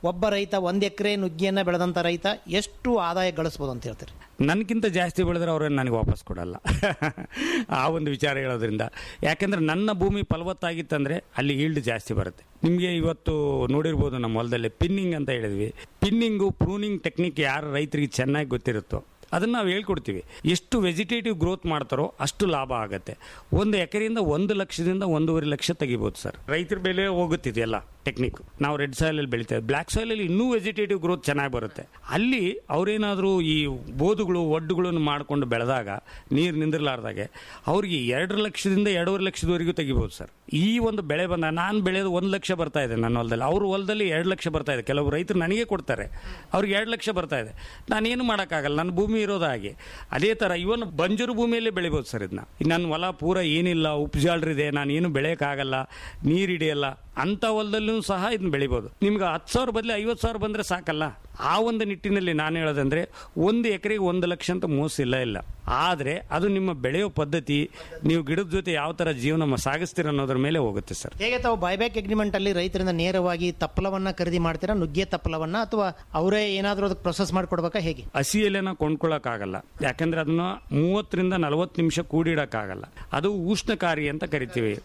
ಒಬ್ಬ ರೈತ ಒಂದು ಎಕರೆ ನುಗ್ಗಿಯನ್ನ ಬೆಳೆದಂತ ರೈತ ಎಷ್ಟು ಆದಾಯ ಗಳಿಸ್ಬೋದು ಅಂತ ಹೇಳ್ತೀರಿ ನನಗಿಂತ ಜಾಸ್ತಿ ಬೆಳೆದ್ರೆ ಅವ್ರೇನು ನನಗೆ ವಾಪಸ್ ಕೊಡಲ್ಲ ಆ ಒಂದು ವಿಚಾರ ಹೇಳೋದ್ರಿಂದ ಯಾಕೆಂದ್ರೆ ನನ್ನ ಭೂಮಿ ಫಲವತ್ತಾಗಿತ್ತಂದ್ರೆ ಅಲ್ಲಿ ಈಲ್ಡ್ ಜಾಸ್ತಿ ಬರುತ್ತೆ ನಿಮಗೆ ಇವತ್ತು ನೋಡಿರ್ಬೋದು ನಮ್ಮ ಹೊಲದಲ್ಲಿ ಪಿನ್ನಿಂಗ್ ಅಂತ ಹೇಳಿದ್ವಿ ಪಿನ್ನಿಂಗು ಪ್ರೂನಿಂಗ್ ಟೆಕ್ನಿಕ್ ಯಾರು ರೈತರಿಗೆ ಚೆನ್ನಾಗಿ ಗೊತ್ತಿರುತ್ತೋ ಅದನ್ನು ನಾವು ಹೇಳ್ಕೊಡ್ತೀವಿ ಎಷ್ಟು ವೆಜಿಟೇಟಿವ್ ಗ್ರೋತ್ ಮಾಡ್ತಾರೋ ಅಷ್ಟು ಲಾಭ ಆಗುತ್ತೆ ಒಂದು ಎಕರೆಯಿಂದ ಒಂದು ಲಕ್ಷದಿಂದ ಒಂದೂವರೆ ಲಕ್ಷ ತೆಗಿಬೋದು ಸರ್ ರೈತರ ಬೆಲೆ ಹೋಗುತ್ತಿದೆಯಲ್ಲ ಟೆಕ್ನಿಕ್ ನಾವು ರೆಡ್ ಸಾಯಿಲಲ್ಲಿ ಬೆಳಿತೇವೆ ಬ್ಲ್ಯಾಕ್ ಸಾಯಿಲಲ್ಲಿ ಇನ್ನೂ ವೆಜಿಟೇಟಿವ್ ಗ್ರೋತ್ ಚೆನ್ನಾಗಿ ಬರುತ್ತೆ ಅಲ್ಲಿ ಅವರೇನಾದರೂ ಈ ಬೋದುಗಳು ಒಡ್ಡುಗಳನ್ನು ಮಾಡಿಕೊಂಡು ಬೆಳೆದಾಗ ನೀರು ನಿಂದಿರಲಾರ್ದಾಗೆ ಅವ್ರಿಗೆ ಎರಡು ಲಕ್ಷದಿಂದ ಎರಡೂವರೆ ಲಕ್ಷದವರೆಗೂ ತೆಗಿಬೋದು ಸರ್ ಈ ಒಂದು ಬೆಳೆ ಬಂದ ನಾನು ಬೆಳೆಯೋದು ಒಂದು ಲಕ್ಷ ಬರ್ತಾ ಇದೆ ನನ್ನ ಹೊಲದಲ್ಲಿ ಅವ್ರ ಹೊಲದಲ್ಲಿ ಎರಡು ಲಕ್ಷ ಬರ್ತಾ ಇದೆ ಕೆಲವು ರೈತರು ನನಗೆ ಕೊಡ್ತಾರೆ ಅವ್ರಿಗೆ ಎರಡು ಲಕ್ಷ ಬರ್ತಾ ಇದೆ ನಾನೇನು ಮಾಡೋಕ್ಕಾಗಲ್ಲ ನನ್ನ ಭೂಮಿ ಇರೋದು ಹಾಗೆ ಅದೇ ಥರ ಇವನ್ ಬಂಜರು ಭೂಮಿಯಲ್ಲೇ ಬೆಳಿಬೋದು ಸರ್ ಇದನ್ನ ನನ್ನ ಹೊಲ ಪೂರ ಏನಿಲ್ಲ ಉಪ್ಜಾಳ್ರಿದೆ ನಾನು ಏನು ಬೆಳೆಯೋಕ್ಕಾಗಲ್ಲ ನೀರು ಹಿಡಿಯಲ್ಲ ಅಂಥ ಹೊಲದಲ್ಲೂ ಸಹ ಇದನ್ನ ಬೆಳಿಬೋದು ನಿಮ್ಗೆ ಹತ್ತು ಸಾವಿರ ಬದಲು ಐವತ್ತು ಸಾವಿರ ಬಂದರೆ ಸಾಕಲ್ಲ ಆ ಒಂದು ನಿಟ್ಟಿನಲ್ಲಿ ನಾನು ಹೇಳೋದಂದ್ರೆ ಒಂದು ಎಕರೆಗೆ ಒಂದು ಲಕ್ಷ ಅಂತ ಮೋಸ ಇಲ್ಲ ಇಲ್ಲ ಆದರೆ ಅದು ನಿಮ್ಮ ಬೆಳೆಯೋ ಪದ್ಧತಿ ನೀವು ಗಿಡದ ಜೊತೆ ಯಾವ ಥರ ಜೀವನ ಮ- ಸಾಗಿಸ್ತೀರ ಅನ್ನೋದ್ರ ಮೇಲೆ ಹೋಗುತ್ತೆ ಸರ್ ಹೇಗೆ ತಾವು ಬೈಬ್ಯಾಕ್ ಅಗ್ರಿಮೆಂಟ್ ಅಲ್ಲಿ ರೈತರಿಂದ ನೇರವಾಗಿ ತಪ್ಪಲವನ್ನ ಖರೀದಿ ಮಾಡ್ತೀರಾ ನುಗ್ಗೆ ತಪ್ಪಲವನ್ನ ಅಥವಾ ಅವರೇ ಏನಾದರೂ ಅದಕ್ಕೆ ಪ್ರೊಸೆಸ್ ಮಾಡಿಕೊಡ್ಬೇಕಾ ಹೇಗೆ ಹಸಿ ಎಲೆನ ಕೊಂಡ್ಕೊಳ್ಳೋಕ್ಕಾಗಲ್ಲ ಯಾಕಂದ್ರೆ ಅದನ್ನ ಮೂವತ್ತರಿಂದ ನಲವತ್ತು ನಿಮಿಷ ಕೂಡಿಡಕ್ಕಾಗಲ್ಲ ಅದು ಉಷ್ಣಕಾರಿ ಅಂತ ಕರಿತೀವಿ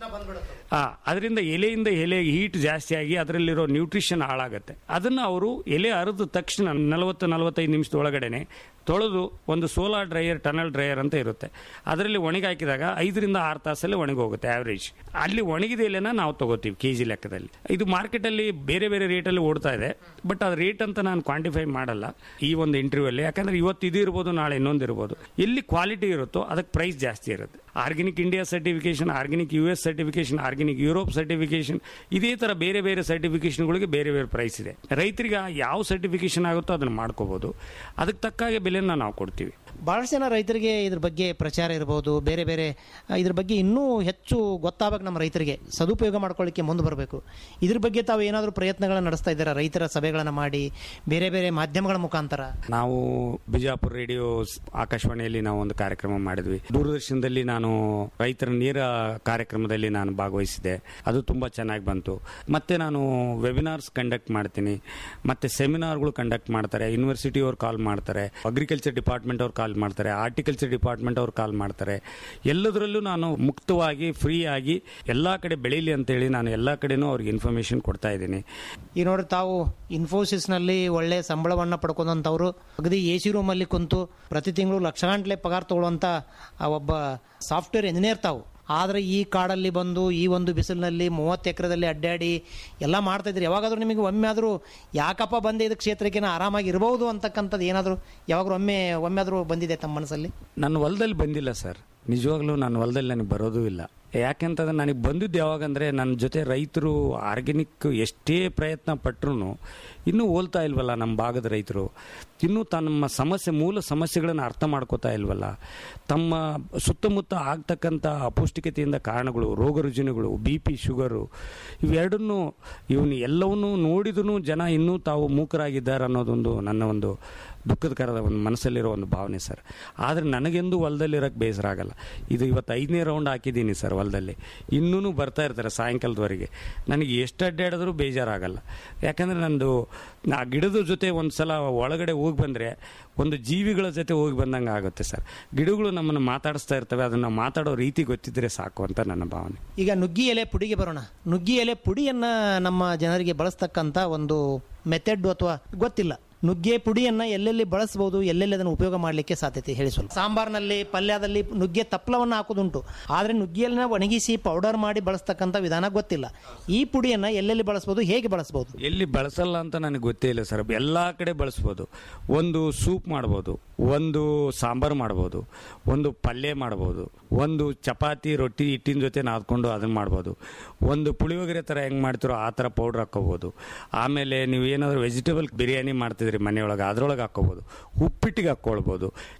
ಆ ಅದರಿಂದ ಎಲೆಯಿಂದ ಎಲೆಗೆ ಹೀಟ್ ಜಾಸ್ತಿ ಆಗಿ ಅದರಲ್ಲಿರೋ ನ್ಯೂಟ್ರಿಷನ್ ಹಾಳಾಗುತ್ತೆ ಅದನ್ನ ಅವರು ಎಲೆ ಅರಿದ ತಕ್ಷಣ ನಲವತ್ತು ನಲವತ್ತೈದು ನಿಮಿಷದ ಒಳಗಡೆನೆ ತೊಳೆದು ಒಂದು ಸೋಲಾರ್ ಡ್ರೈಯರ್ ಟನಲ್ ಡ್ರೈಯರ್ ಅಂತ ಇರುತ್ತೆ ಅದರಲ್ಲಿ ಒಣಗಿ ಹಾಕಿದಾಗ ಐದರಿಂದ ಆರು ತಾಸಲ್ಲಿ ಒಣಗಿ ಹೋಗುತ್ತೆ ಆವ್ರೇಜ್ ಅಲ್ಲಿ ಒಣಗಿದ ಎಲೆನ ನಾವು ತಗೋತೀವಿ ಕೆ ಜಿ ಲೆಕ್ಕದಲ್ಲಿ ಇದು ಮಾರ್ಕೆಟಲ್ಲಿ ಬೇರೆ ಬೇರೆ ರೇಟಲ್ಲಿ ಓಡ್ತಾ ಇದೆ ಬಟ್ ಅದು ರೇಟ್ ಅಂತ ನಾನು ಕ್ವಾಂಟಿಫೈ ಮಾಡಲ್ಲ ಈ ಒಂದು ಇಂಟರ್ವ್ಯೂ ಅಲ್ಲಿ ಯಾಕಂದ್ರೆ ಇವತ್ತು ಇದು ಇರ್ಬೋದು ನಾಳೆ ಇನ್ನೊಂದು ಇರ್ಬೋದು ಎಲ್ಲಿ ಕ್ವಾಲಿಟಿ ಇರುತ್ತೋ ಅದಕ್ಕೆ ಪ್ರೈಸ್ ಜಾಸ್ತಿ ಇರುತ್ತೆ organic India certification organic U S certification organic Europe certification ಇದೇ ತರ ಬೇರೆ ಬೇರೆ ಸರ್ಟಿಫಿಕೇಶನ್ಗಳಿಗೆ ಬೇರೆ ಬೇರೆ ಪ್ರೈಸ್ ಇದೆ ರೈತರಿಗೆ ಯಾವ ಸರ್ಟಿಫಿಕೇಶನ್ ಆಗುತ್ತೋ ಅದನ್ನು ಮಾಡ್ಕೋಬಹುದು ಅದಕ್ಕೆ ತಕ್ಕ ಹಾಗೆ ಬೆಲೆನ ನಾವು ಕೊಡ್ತೀವಿ ಬಹಳಷ್ಟು ಜನ ರೈತರಿಗೆ ಇದ್ರ ಬಗ್ಗೆ ಪ್ರಚಾರ ಇರ್ಬೋದು ಬೇರೆ ಬೇರೆ ಆ, ಇದ್ರ ಬಗ್ಗೆ ಇನ್ನೂ ಹೆಚ್ಚು ಗೊತ್ತಾಗಬೇಕು ನಮ್ಮ ರೈತರಿಗೆ ಸದುಪಯೋಗ ಮಾಡ್ಕೊಳ್ಳಿಕ್ಕೆ ಮುಂದೆ ಬರಬೇಕು ಇದ್ರ ಬಗ್ಗೆ ತಾವು ಏನಾದರೂ ಪ್ರಯತ್ನಗಳನ್ನ ನಡೆಸ್ತಾ ಇದ್ದೀರಾ ರೈತರ ಸಭೆಗಳನ್ನು ಮಾಡಿ ಬೇರೆ ಬೇರೆ ಮಾಧ್ಯಮಗಳ ಮುಖಾಂತರ ನಾವು ಬಿಜಾಪುರ ರೇಡಿಯೋ ಸ್- ಆಕಾಶವಾಣಿಯಲ್ಲಿ ನಾವು ಒಂದು ಕಾರ್ಯಕ್ರಮ ಮಾಡಿದ್ವಿ ದೂರದರ್ಶನದಲ್ಲಿ ನಾನು ರೈತರ ನೇರ ಕಾರ್ಯಕ್ರಮದಲ್ಲಿ ನಾನು ಭಾಗವಹಿಸಿದೆ ಅದು ತುಂಬಾ ಚೆನ್ನಾಗಿ ಬಂತು ಮತ್ತೆ ನಾನು ವೆಬಿನಾರ್ಸ್ ಕಂಡಕ್ಟ್ ಮಾಡ್ತೀನಿ ಮತ್ತೆ ಸೆಮಿನಾರ್ಗಳು ಕಂಡಕ್ಟ್ ಮಾಡ್ತಾರೆ ಯೂನಿವರ್ಸಿಟಿ ಅವ್ರು ಕಾಲ್ ಮಾಡ್ತಾರೆ ಅಗ್ರಿಕಲ್ಚರ್ ಡಿಪಾರ್ಟ್ಮೆಂಟ್ ಅವ್ರು ಕಾಲ್ ಮಾಡ್ತಾರೆ ಆರ್ಟಿಕಲ್ಚರ್ ಡಿಪಾರ್ಟ್ಮೆಂಟ್ ಅವ್ರು ಕಾಲ್ ಮಾಡ್ತಾರೆ ಎಲ್ಲದರಲ್ಲೂ ನಾನು ಮುಕ್ತವಾಗಿ ಫ್ರೀ ಆಗಿ ಎಲ್ಲಾ ಕಡೆ ಬೆಳೀಲಿ ಅಂತೇಳಿ ನಾನು ಎಲ್ಲಾ ಕಡೆನೂ ಅವ್ರಿಗೆ ಇನ್ಫಾರ್ಮೇಶನ್ ಕೊಡ್ತಾ ಇದ್ದೀನಿ ಈ ನೋಡಿ ತಾವು ಇನ್ಫೋಸಿಸ್ನಲ್ಲಿ ಒಳ್ಳೆ ಸಂಬಳವನ್ನ ಪಡ್ಕೊಂಡಂಥವ್ರು ಅಗದಿ ಎ ಸಿ ರೂಮಲ್ಲಿ ಕುಂತು ಪ್ರತಿ ತಿಂಗಳು ಲಕ್ಷಗಂಟ್ಲೆ ಪಗಾರ ತಗೊಳ್ಳುವಂಥ ಆ ಒಬ್ಬ ಸಾಫ್ಟ್ವೇರ್ ಇಂಜಿನಿಯರ್ ತಾವು ಆದರೆ ಈ ಕಾಡಲ್ಲಿ ಬಂದು ಈ ಒಂದು ಬಿಸಿಲಿನಲ್ಲಿ ಮೂವತ್ತು ಎಕರೆದಲ್ಲಿ ಅಡ್ಡಾಡಿ ಎಲ್ಲ ಮಾಡ್ತಾ ಇದ್ರಿ ಯಾವಾಗಾದ್ರೂ ನಿಮಗೆ ಒಮ್ಮೆ ಆದರೂ ಯಾಕಪ್ಪ ಬಂದೆ ಇದು ಕ್ಷೇತ್ರಕ್ಕೆ ನಾ ಆರಾಮಾಗಿ ಇರಬಹುದು ಅಂತಕ್ಕಂಥದ್ದು ಏನಾದರೂ ಯಾವಾಗಲೂ ಒಮ್ಮೆ ಒಮ್ಮೆ ಆದರೂ ಬಂದಿದೆ ತಮ್ಮ ಮನಸ್ಸಲ್ಲಿ ನನ್ನ ಹೊಲದಲ್ಲಿ ಬಂದಿಲ್ಲ ಸರ್ ನಿಜವಾಗ್ಲೂ ನನ್ನ ಹೊಲದಲ್ಲಿ ನನಗೆ ಬರೋದೂ ಇಲ್ಲ ಯಾಕೆಂತಂದ್ರೆ ನನಗೆ ಬಂದಿದ್ದು ಯಾವಾಗಂದ್ರೆ ನನ್ನ ಜೊತೆ ರೈತರು ಆರ್ಗ್ಯಾನಿಕ್ ಎಷ್ಟೇ ಪ್ರಯತ್ನ ಪಟ್ಟರು ಇನ್ನೂ ಹೋಲ್ತಾ ಇಲ್ವಲ್ಲ ನಮ್ಮ ಭಾಗದ ರೈತರು ಇನ್ನೂ ತಮ್ಮ ಸಮಸ್ಯೆ ಮೂಲ ಸಮಸ್ಯೆಗಳನ್ನು ಅರ್ಥ ಮಾಡ್ಕೋತಾ ಇಲ್ವಲ್ಲ ತಮ್ಮ ಸುತ್ತಮುತ್ತ ಆಗ್ತಕ್ಕಂಥ ಅಪೌಷ್ಟಿಕತೆಯಿಂದ ಕಾರಣಗಳು ರೋಗ ರುಜಿನಗಳು ಬಿ ಪಿ ಶುಗರು ಇವೆರಡನ್ನೂ ಇವನು ಎಲ್ಲವನ್ನೂ ನೋಡಿದೂ ಜನ ಇನ್ನೂ ತಾವು ಮೂಕರಾಗಿದ್ದಾರೆ ಅನ್ನೋದೊಂದು ನನ್ನ ಒಂದು ದುಃಖದಕರದ ಒಂದು ಮನಸ್ಸಲ್ಲಿರೋ ಒಂದು ಭಾವನೆ ಸರ್ ಆದರೆ ನನಗೆಂದು ಹೊಲದಲ್ಲಿರೋಕ್ಕೆ ಬೇಸರ ಆಗಲ್ಲ ಇದು ಇವತ್ತು ಐದನೇ ರೌಂಡ್ ಹಾಕಿದ್ದೀನಿ ಸರ್ ಹೊಲದಲ್ಲಿ ಇನ್ನೂ ಬರ್ತಾ ಇರ್ತಾರೆ ಸಾಯಂಕಾಲದವರೆಗೆ ನನಗೆ ಎಷ್ಟು ಅಡ್ಡಾಡಿದ್ರೂ ಬೇಜಾರಾಗಲ್ಲ ಯಾಕಂದರೆ ನಂದು ಆ ಗಿಡದ ಜೊತೆ ಒಂದು ಸಲ ಒಳಗಡೆ ಹೋಗಿ ಬಂದರೆ ಒಂದು ಜೀವಿಗಳ ಜೊತೆ ಹೋಗಿ ಬಂದಂಗೆ ಆಗುತ್ತೆ ಸರ್ ಗಿಡಗಳು ನಮ್ಮನ್ನು ಮಾತಾಡಿಸ್ತಾ ಇರ್ತವೆ ಅದನ್ನು ಮಾತಾಡೋ ರೀತಿ ಗೊತ್ತಿದ್ದರೆ ಸಾಕು ಅಂತ ನನ್ನ ಭಾವನೆ ಈಗ ನುಗ್ಗಿ ಎಲೆ ಪುಡಿಗೆ ಬರೋಣ ನುಗ್ಗಿ ಎಲೆ ಪುಡಿಯನ್ನ ನಮ್ಮ ಜನರಿಗೆ ಬಳಸ್ತಕ್ಕಂಥ ಒಂದು ಮೆಥಡ್ ಅಥವಾ ಗೊತ್ತಿಲ್ಲ ನುಗ್ಗೆ ಪುಡಿಯನ್ನ ಎಲ್ಲೆಲ್ಲಿ ಬಳಸಬಹುದು ಎಲ್ಲೆಲ್ಲಿ ಅದನ್ನು ಉಪಯೋಗ ಮಾಡಲಿಕ್ಕೆ ಸಾಧ್ಯತೆ ಹೇಳಿ ಸ್ವಲ್ಪ ಸಾಂಬಾರ್ನಲ್ಲಿ ಪಲ್ಯದಲ್ಲಿ ನುಗ್ಗೆ ತಪ್ಪಲವನ್ನು ಹಾಕೋದುಂಟು ಆದರೆ ನುಗ್ಗಿಯನ್ನ ಒಣಗಿಸಿ ಪೌಡರ್ ಮಾಡಿ ಬಳಸ್ತಕ್ಕಂಥ ವಿಧಾನ ಗೊತ್ತಿಲ್ಲ ಈ ಪುಡಿಯನ್ನ ಎಲ್ಲೆಲ್ಲಿ ಬಳಸಬಹುದು ಹೇಗೆ ಬಳಸಬಹುದು ಎಲ್ಲಿ ಬಳಸಲ್ಲ ಅಂತ ನನಗೆ ಗೊತ್ತೇ ಇಲ್ಲ ಸರ್ ಎಲ್ಲ ಕಡೆ ಬಳಸ್ಬೋದು ಒಂದು ಸೂಪ್ ಮಾಡ್ಬೋದು ಒಂದು ಸಾಂಬಾರು ಮಾಡ್ಬೋದು ಒಂದು ಪಲ್ಯ ಮಾಡ್ಬೋದು ಒಂದು ಚಪಾತಿ ರೊಟ್ಟಿ ಹಿಟ್ಟಿನ ಜೊತೆ ನಾದ್ಕೊಂಡು ಅದನ್ನ ಮಾಡ್ಬೋದು ಒಂದು ಪುಳಿಯೋಗರೆ ಥರ ಹೆಂಗೆ ಮಾಡ್ತಿರೋ ಆ ಥರ ಪೌಡ್ರ್ ಹಾಕ್ಕೋಬೋದು ಆಮೇಲೆ ನೀವು ಏನಾದರೂ ವೆಜಿಟೇಬಲ್ ಬಿರಿಯಾನಿ ಮಾಡ್ತಿದ್ರಿ ಮನೆಯೊಳಗೆ ಅದ್ರೊಳಗೆ ಹಾಕ್ಕೋಬೋದು ಉಪ್ಪಿಟ್ಟಿಗೆ ಹಾಕ್ಕೊಳ್ಬೋದು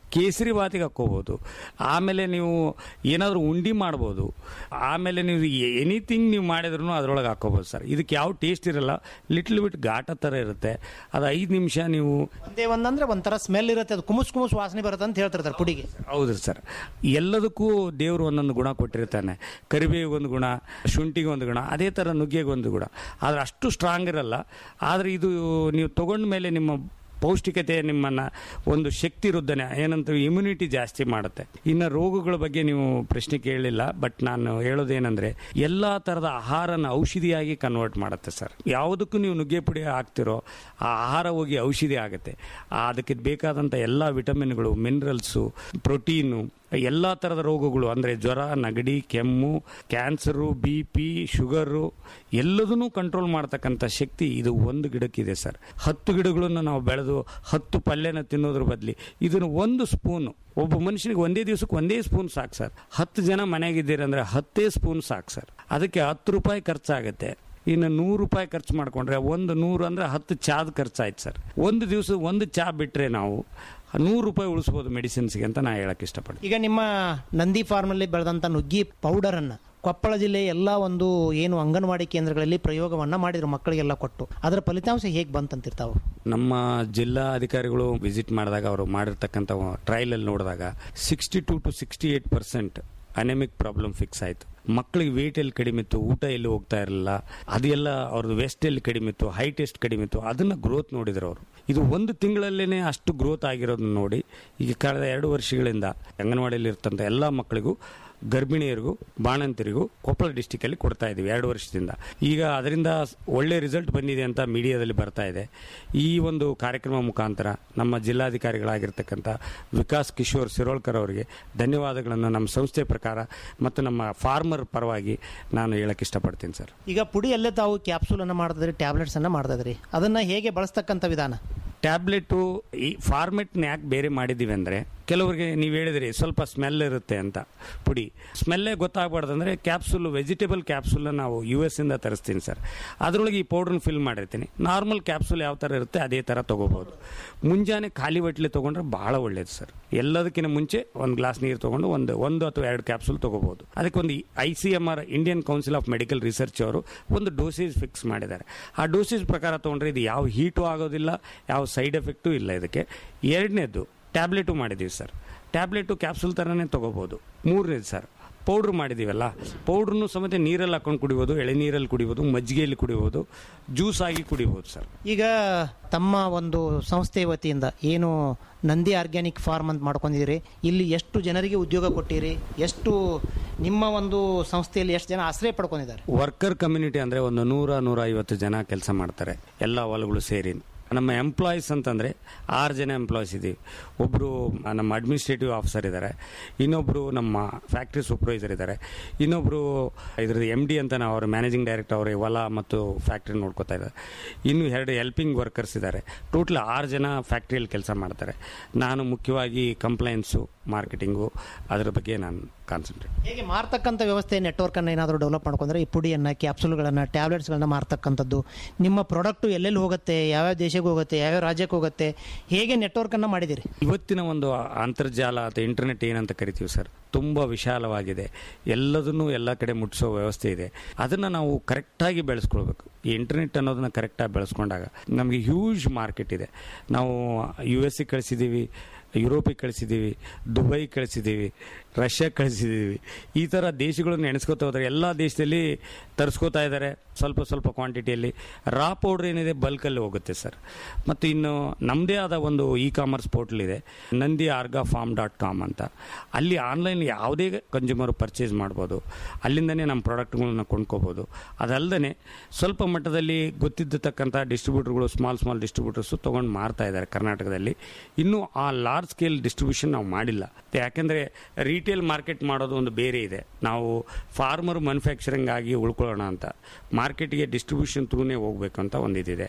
ಕೇಸರಿ ಬಾತಿಗೆ ಹಾಕೋಬಹುದು ಆಮೇಲೆ ನೀವು ಏನಾದರೂ ಉಂಡಿ ಮಾಡ್ಬೋದು ಆಮೇಲೆ ನೀವು ಎನಿಥಿಂಗ್ ನೀವು ಮಾಡಿದ್ರು ಅದರೊಳಗೆ ಹಾಕೋಬಹುದು ಸರ್ ಇದಕ್ಕೆ ಯಾವ ಟೇಸ್ಟ್ ಇರಲ್ಲ ಲಿಟ್ಲ್ ಬಿಟ್ ಘಾಟ ಥರ ಇರುತ್ತೆ ಅದು ಐದು ನಿಮಿಷ ನೀವು ಒಂದೇ ಒಂದಂದ್ರೆ ಒಂಥರ ಸ್ಮೆಲ್ ಇರುತ್ತೆ ಅದು ಕುಮುಸ್ ಕುಮುಸ್ ವಾಸನೆ ಬರುತ್ತೆ ಅಂತ ಹೇಳ್ತಿರ್ತಾರೆ ಪುಡಿಗೆ ಹೌದ್ರಿ ಸರ್ ಎಲ್ಲದಕ್ಕೂ ದೇವರು ಒಂದೊಂದು ಗುಣ ಕೊಟ್ಟಿರ್ತಾನೆ ಕರಿಬೇವಿಗೆ ಒಂದು ಗುಣ ಶುಂಠಿಗೆ ಒಂದು ಗುಣ ಅದೇ ಥರ ನುಗ್ಗೆಗೆ ಒಂದು ಗುಣ ಆದರೆ ಅಷ್ಟು ಸ್ಟ್ರಾಂಗ್ ಇರಲ್ಲ ಆದರೆ ಇದು ನೀವು ತಗೊಂಡ ಮೇಲೆ ನಿಮ್ಮ ಪೌಷ್ಟಿಕತೆ ನಿಮ್ಮನ್ನ ಒಂದು ಶಕ್ತಿ ವೃದ್ಧನೆ ಏನಂತ ಇಮ್ಯುನಿಟಿ ಜಾಸ್ತಿ ಮಾಡುತ್ತೆ ಇನ್ನು ರೋಗಗಳ ಬಗ್ಗೆ ನೀವು ಪ್ರಶ್ನೆ ಕೇಳಲಿಲ್ಲ ಬಟ್ ನಾನು ಹೇಳೋದೇನೆಂದ್ರೆ ಎಲ್ಲಾ ತರದ ಆಹಾರನ ಔಷಧಿಯಾಗಿ ಕನ್ವರ್ಟ್ ಮಾಡುತ್ತೆ ಸರ್ ಯಾವುದಕ್ಕೂ ನೀವು ನುಗ್ಗೆ ಪುಡಿ ಹಾಕ್ತಿರೋ ಆ ಆಹಾರ ಹೋಗಿ ಔಷಧಿ ಆಗುತ್ತೆ ಆ ಅದಕ್ಕೆ ಬೇಕಾದಂಥ ಎಲ್ಲ ವಿಟಮಿನ್ಗಳು ಮಿನರಲ್ಸು ಪ್ರೋಟೀನು ಎಲ್ಲ ಥರದ ರೋಗಗಳು ಅಂದರೆ ಜ್ವರ ನೆಗಡಿ ಕೆಮ್ಮು ಕ್ಯಾನ್ಸರು ಬಿ ಪಿ ಶುಗರು ಎಲ್ಲದನ್ನೂ ಕಂಟ್ರೋಲ್ ಮಾಡ್ತಕ್ಕಂಥ ಶಕ್ತಿ ಇದು ಒಂದು ಗಿಡಕ್ಕಿದೆ ಸರ್ ಹತ್ತು ಗಿಡಗಳನ್ನು ನಾವು ಬೆಳೆದು ಹತ್ತು ಪಲ್ಯನ ತಿನ್ನೋದ್ರ ಬದಲಿ ಇದನ್ನು ಒಂದು ಸ್ಪೂನು ಒಬ್ಬ ಮನುಷ್ಯನಿಗೆ ಒಂದೇ ದಿವಸಕ್ಕೆ ಒಂದೇ ಸ್ಪೂನ್ ಸಾಕು ಸರ್ ಹತ್ತು ಜನ ಮನೆಯಾಗಿದ್ದೀರಿ ಅಂದರೆ ಹತ್ತೇ ಸ್ಪೂನ್ ಸಾಕು ಸರ್ ಅದಕ್ಕೆ ಹತ್ತು ರೂಪಾಯಿ ಖರ್ಚಾಗುತ್ತೆ ಇನ್ನು ನೂರು ರೂಪಾಯಿ ಖರ್ಚು ಮಾಡ್ಕೊಂಡ್ರೆ ಒಂದು ನೂರು ಅಂದರೆ ಹತ್ತು ಚಾದ ಖರ್ಚಾಯ್ತು ಸರ್ ಒಂದು ದಿವಸ ಒಂದು ಚಾ ಬಿಟ್ಟರೆ ನಾವು ನೂರು ರೂಪಾಯಿ ಉಳಿಸ್ಬೋದು ಮೆಡಿಸಿನ್ಸ್ಗೆ ಅಂತ ನಾ ಹೇಳಕ್ಕೆ ಇಷ್ಟಪಡ್ತೀನಿ ಈಗ ನಿಮ್ಮ ನಂದಿ ಫಾರ್ಮ್ನಲ್ಲಿ ಬೆಳೆದಂಥ ನುಗ್ಗಿ ಪೌಡರನ್ನು ಕೊಪ್ಪಳ ಜಿಲ್ಲೆ ಎಲ್ಲ ಒಂದು ಏನು ಅಂಗನವಾಡಿ ಕೇಂದ್ರಗಳಲ್ಲಿ ಪ್ರಯೋಗವನ್ನ ಮಾಡಿದ್ರು ಮಕ್ಕಳಿಗೆಲ್ಲ ಕೊಟ್ಟು ಅದರ ಫಲಿತಾಂಶ ಹೇಗೆ ಬಂತಂತಿರ್ತಾವೆ ನಮ್ಮ ಜಿಲ್ಲಾ ಅಧಿಕಾರಿಗಳು ವಿಸಿಟ್ ಮಾಡಿದಾಗ ಅವರು ಮಾಡಿರ್ತಕ್ಕಂಥ ಟ್ರಯಲಲ್ಲಿ ನೋಡಿದಾಗ sixty two to sixty eight percent anaemic problem fix ಆಯಿತು ಮಕ್ಕಳಿಗೆ ವೇಟ್ ಎಲ್ಲಿ ಕಡಿಮೆ ಇತ್ತು ಊಟ ಎಲ್ಲಿ ಹೋಗ್ತಾ ಇರಲಿಲ್ಲ ಅದೆಲ್ಲ ಅವ್ರದ್ದು ವೆಸ್ಟ್ ಎಲ್ಲಿ ಕಡಿಮೆ ಇತ್ತು ಹೈಟ್ ಎಷ್ಟು ಕಡಿಮೆ ಇತ್ತು ಅದನ್ನ ಗ್ರೋತ್ ನೋಡಿದ್ರು ಅವರು ಇದು ಒಂದು ತಿಂಗಳಲ್ಲೇ ಅಷ್ಟು ಗ್ರೋತ್ ಆಗಿರೋದನ್ನ ನೋಡಿ ಈಗ ಕಳೆದ ಎರಡು ವರ್ಷಗಳಿಂದ ಅಂಗನವಾಡಿಯಲ್ಲಿ ಇರ್ತಂಥ ಎಲ್ಲ ಮಕ್ಕಳಿಗೂ ಗರ್ಭಿಣಿಯರಿಗೂ ಬಾಣಂತಿರಿಗೂ ಕೊಪ್ಪಳ ಡಿಸ್ಟಿಕಲ್ಲಿ ಕೊಡ್ತಾ ಇದ್ದೀವಿ ಎರಡು ವರ್ಷದಿಂದ ಈಗ ಅದರಿಂದ ಒಳ್ಳೆ ರಿಸಲ್ಟ್ ಬಂದಿದೆ ಅಂತ ಮೀಡಿಯಾದಲ್ಲಿ ಬರ್ತಾ ಇದೆ ಈ ಒಂದು ಕಾರ್ಯಕ್ರಮ ಮುಖಾಂತರ ನಮ್ಮ ಜಿಲ್ಲಾಧಿಕಾರಿಗಳಾಗಿರ್ತಕ್ಕಂಥ ವಿಕಾಸ್ ಕಿಶೋರ್ ಸಿರೋಳ್ಕರ್ ಅವರಿಗೆ ಧನ್ಯವಾದಗಳನ್ನು ನಮ್ಮ ಸಂಸ್ಥೆ ಪ್ರಕಾರ ಮತ್ತು ನಮ್ಮ ಫಾರ್ಮರ್ ಪರವಾಗಿ ನಾನು ಹೇಳಕ್ಕೆ ಇಷ್ಟಪಡ್ತೀನಿ ಸರ್ ಈಗ ಪುಡಿಯಲ್ಲೇ ತಾವು ಕ್ಯಾಪ್ಸೂಲ್ ಅನ್ನ ಮಾಡ್ತಿದ್ರಿ ಟ್ಯಾಬ್ಲೆಟ್ಸ್ ಅನ್ನ ಮಾಡ್ತಿದ್ರಿ ಅದನ್ನ ಹೇಗೆ ಬಳಸ್ತಕ್ಕಂಥ ವಿಧಾನ ಟ್ಯಾಬ್ಲೆಟು ಈ ಫಾರ್ಮೆಟ್ನ ಯಾಕೆ ಬೇರೆ ಮಾಡಿದ್ದೀವಿ ಅಂದರೆ ಕೆಲವರಿಗೆ ನೀವು ಹೇಳಿದ್ರಿ ಸ್ವಲ್ಪ ಸ್ಮೆಲ್ ಇರುತ್ತೆ ಅಂತ ಪುಡಿ ಸ್ಮೆಲ್ಲೇ ಗೊತ್ತಾಗಬಾರ್ದು ಅಂದರೆ ಕ್ಯಾಪ್ಸೂಲ್ ವೆಜಿಟೇಬಲ್ ಕ್ಯಾಪ್ಸೂಲ್ ನಾವು ಯು ಎಸ್ ಇಂದ ತರಿಸ್ತೀನಿ ಸರ್ ಅದರೊಳಗೆ ಈ ಪೌಡ್ರನ್ನ ಫಿಲ್ ಮಾಡಿರ್ತೀನಿ ನಾರ್ಮಲ್ ಕ್ಯಾಪ್ಸೂಲ್ ಯಾವ ಥರ ಇರುತ್ತೆ ಅದೇ ಥರ ತೊಗೋಬೋದು ಮುಂಜಾನೆ ಖಾಲಿ ಹೊಟ್ಟಲೆ ತೊಗೊಂಡ್ರೆ ಭಾಳ ಒಳ್ಳೇದು ಸರ್ ಎಲ್ಲದಕ್ಕಿಂತ ಮುಂಚೆ ಒಂದು ಗ್ಲಾಸ್ ನೀರು ತೊಗೊಂಡು ಒಂದು ಒಂದು ಅಥವಾ ಎರಡು ಕ್ಯಾಪ್ಸೂಲ್ ತೊಗೋಬೋದು ಅದಕ್ಕೆ ಒಂದು I C M R Indian council of medical research ಅವರು ಒಂದು ಡೋಸೇಜ್ ಫಿಕ್ಸ್ ಮಾಡಿದ್ದಾರೆ ಆ ಡೋಸೇಜ್ ಪ್ರಕಾರ ತೊಗೊಂಡ್ರೆ ಇದು ಯಾವ ಹೀಟು ಆಗೋದಿಲ್ಲ ಯಾವ ಸೈಡ್ ಎಫೆಕ್ಟು ಇಲ್ಲ ಇದಕ್ಕೆ ಎರಡನೇದು ಟ್ಯಾಬ್ಲೆಟು ಮಾಡಿದ್ದೀವಿ ಸರ್ ಟ್ಯಾಬ್ಲೆಟು ಕ್ಯಾಪ್ಸೂಲ್ ಥರನೇ ತೊಗೋಬೋದು ಮೂರನೇದು ಸರ್ ಪೌಡ್ರ್ ಮಾಡಿದ್ದೀವಲ್ಲ ಪೌಡ್ರನ್ನು ಸಮೇತ ನೀರಲ್ಲಿ ಹಾಕೊಂಡು ಕುಡಿಬೋದು ಎಳೆನೀರಲ್ಲಿ ಕುಡಿಬೋದು ಮಜ್ಜಿಗೆಯಲ್ಲಿ ಕುಡಿಬೋದು ಜ್ಯೂಸ್ ಆಗಿ ಕುಡಿಬೋದು ಸರ್ ಈಗ ತಮ್ಮ ಒಂದು ಸಂಸ್ಥೆ ವತಿಯಿಂದ ಏನು ನಂದಿ ಆರ್ಗ್ಯಾನಿಕ್ ಫಾರ್ಮ್ ಅಂತ ಮಾಡ್ಕೊಂಡಿದ್ದೀರಿ ಇಲ್ಲಿ ಎಷ್ಟು ಜನರಿಗೆ ಉದ್ಯೋಗ ಕೊಟ್ಟಿರಿ ಎಷ್ಟು ನಿಮ್ಮ ಒಂದು ಸಂಸ್ಥೆಯಲ್ಲಿ ಎಷ್ಟು ಜನ ಆಶ್ರಯ ಪಡ್ಕೊಂಡಿದ್ದಾರೆ ವರ್ಕರ್ ಕಮ್ಯುನಿಟಿ ಅಂದರೆ ಒಂದು ನೂರ ನೂರ ಐವತ್ತು ಜನ ಕೆಲಸ ಮಾಡ್ತಾರೆ ಎಲ್ಲ ಹೊಲಗಳು ಸೇರಿ ನಮ್ಮ ಎಂಪ್ಲಾಯೀಸ್ ಅಂತಂದರೆ ಆರು ಜನ ಎಂಪ್ಲಾಯೀಸ್ ಇದ್ದೀವಿ ಒಬ್ಬರು ನಮ್ಮ ಅಡ್ಮಿನಿಸ್ಟ್ರೇಟಿವ್ ಆಫೀಸರ್ ಇದ್ದಾರೆ ಇನ್ನೊಬ್ಬರು ನಮ್ಮ ಫ್ಯಾಕ್ಟ್ರಿ ಸೂಪರ್ವೈಸರ್ ಇದ್ದಾರೆ ಇನ್ನೊಬ್ಬರು ಇದ್ರದ್ದು ಎಮ್ ಡಿ ಅಂತ ನಾವು ಅವ್ರ ಮ್ಯಾನೇಜಿಂಗ್ ಡೈರೆಕ್ಟರ್ ಅವರೇ ಹೊಲ ಮತ್ತು ಫ್ಯಾಕ್ಟ್ರಿ ನೋಡ್ಕೋತಾ ಇದ್ದಾರೆ ಇನ್ನು ಎರಡು ಹೆಲ್ಪಿಂಗ್ ವರ್ಕರ್ಸ್ ಇದ್ದಾರೆ ಟೋಟಲ್ ಆರು ಜನ ಫ್ಯಾಕ್ಟ್ರಿಯಲ್ಲಿ ಕೆಲಸ ಮಾಡ್ತಾರೆ ನಾನು ಮುಖ್ಯವಾಗಿ ಕಂಪ್ಲೈನ್ಸು ಮಾರ್ಕೆಟಿಂಗು ಅದರ ಬಗ್ಗೆ ನಾನು ಕಾನ್ಸಂಟ್ರೇಟ್ ಹೇಗೆ ಮಾರ್ತಕ್ಕಂಥ ವ್ಯವಸ್ಥೆ ನೆಟ್ವರ್ಕ್ ಅನ್ನ ಏನಾದರೂ ಡೆವಲಪ್ ಮಾಡ್ಕೊಂಡ್ರೆ ಈ ಪುಡಿಯನ್ನ ಕ್ಯಾಪ್ಸೂಲ್ಗಳನ್ನ ಟ್ಯಾಬ್ಲೆಟ್ಸ್ಗಳನ್ನ ಮಾರ್ತಕ್ಕಂಥದ್ದು ನಿಮ್ಮ ಪ್ರಾಡಕ್ಟ್ ಎಲ್ಲೆಲ್ಲಿ ಹೋಗುತ್ತೆ ಯಾವ್ಯಾವ ದೇಶಕ್ಕೆ ಹೋಗುತ್ತೆ ಯಾವ್ಯಾವ ರಾಜ್ಯಕ್ಕೆ ಹೋಗುತ್ತೆ ಹೇಗೆ ನೆಟ್ವರ್ಕ್ ಅನ್ನ ಮಾಡಿದಿರಿ ಇವತ್ತಿನ ಒಂದು ಅಂತರ್ಜಾಲ ಅಥವಾ ಇಂಟರ್ನೆಟ್ ಏನಂತ ಕರಿತೀವಿ ಸರ್ ತುಂಬ ವಿಶಾಲವಾಗಿದೆ ಎಲ್ಲದನ್ನೂ ಎಲ್ಲ ಕಡೆ ಮುಟ್ಟಿಸೋ ವ್ಯವಸ್ಥೆ ಇದೆ ಅದನ್ನು ನಾವು ಕರೆಕ್ಟಾಗಿ ಬೆಳೆಸ್ಕೊಳ್ಬೇಕು ಈ ಇಂಟರ್ನೆಟ್ ಅನ್ನೋದನ್ನ ಕರೆಕ್ಟಾಗಿ ಬೆಳೆಸ್ಕೊಂಡಾಗ ನಮಗೆ ಹ್ಯೂಜ್ ಮಾರ್ಕೆಟ್ ಇದೆ ನಾವು ಯು ಎಸ್ ಸಿ ಕಳಿಸಿದ್ದೀವಿ ಯುರೋಪಿಗೆ ಕಳಿಸಿದ್ದೀವಿ ದುಬೈ ಕಳಿಸಿದ್ದೀವಿ ರಷ್ಯಾ ಕಳಿಸಿದ್ದೀವಿ ಈ ಥರ ದೇಶಗಳನ್ನು ಎಣಿಸ್ಕೋತಾ ಹೋದರೆ ಎಲ್ಲ ದೇಶದಲ್ಲಿ ತರಿಸ್ಕೋತಾ ಇದ್ದಾರೆ ಸ್ವಲ್ಪ ಸ್ವಲ್ಪ ಕ್ವಾಂಟಿಟಿಯಲ್ಲಿ ರಾ ಪೌಡ್ರ್ ಏನಿದೆ ಬಲ್ಕಲ್ಲಿ ಹೋಗುತ್ತೆ ಸರ್ ಮತ್ತು ಇನ್ನು ನಮ್ಮದೇ ಆದ ಒಂದು ಇ ಕಾಮರ್ಸ್ ಪೋರ್ಟಲ್ ಇದೆ Nandi orga farm dot com ಅಂತ ಅಲ್ಲಿ ಆನ್ಲೈನ್ ಯಾವುದೇ ಕನ್ಸ್ಯೂಮರ್ ಪರ್ಚೇಸ್ ಮಾಡ್ಬೋದು ಅಲ್ಲಿಂದನೇ ನಮ್ಮ ಪ್ರಾಡಕ್ಟ್ಗಳನ್ನ ಕೊಂಡ್ಕೋಬೋದು ಅದಲ್ಲದೆ ಸ್ವಲ್ಪ ಮಟ್ಟದಲ್ಲಿ ಗೊತ್ತಿದ್ದತಕ್ಕಂಥ ಡಿಸ್ಟ್ರಿಬ್ಯೂಟರ್ಗಳು ಸ್ಮಾಲ್ ಸ್ಮಾಲ್ ಡಿಸ್ಟ್ರಿಬ್ಯೂಟರ್ಸು ತೊಗೊಂಡು ಮಾರ್ತಾ ಇದ್ದಾರೆ ಕರ್ನಾಟಕದಲ್ಲಿ ಇನ್ನೂ ಆ ಲಾರ್ಜ್ ಸ್ಕೇಲ್ ಡಿಸ್ಟ್ರಿಬ್ಯೂಷನ್ ನಾವು ಮಾಡಿಲ್ಲ ಯಾಕೆಂದರೆ ರೀಟೇಲ್ ಮಾರ್ಕೆಟ್ ಮಾಡೋದು ಒಂದು ಬೇರೆ ಇದೆ ನಾವು ಫಾರ್ಮರ್ ಮ್ಯಾನುಫ್ಯಾಕ್ಚರಿಂಗ್ ಆಗಿ ಉಳ್ಕೊಳ್ಳೋಣ ಅಂತ ಮಾರ್ಕೆಟ್ಗೆ ಡಿಸ್ಟ್ರಿಬ್ಯೂಷನ್ ಥ್ರೂನೇ ಹೋಗ್ಬೇಕು ಅಂತ ಒಂದು ಇದಿದೆ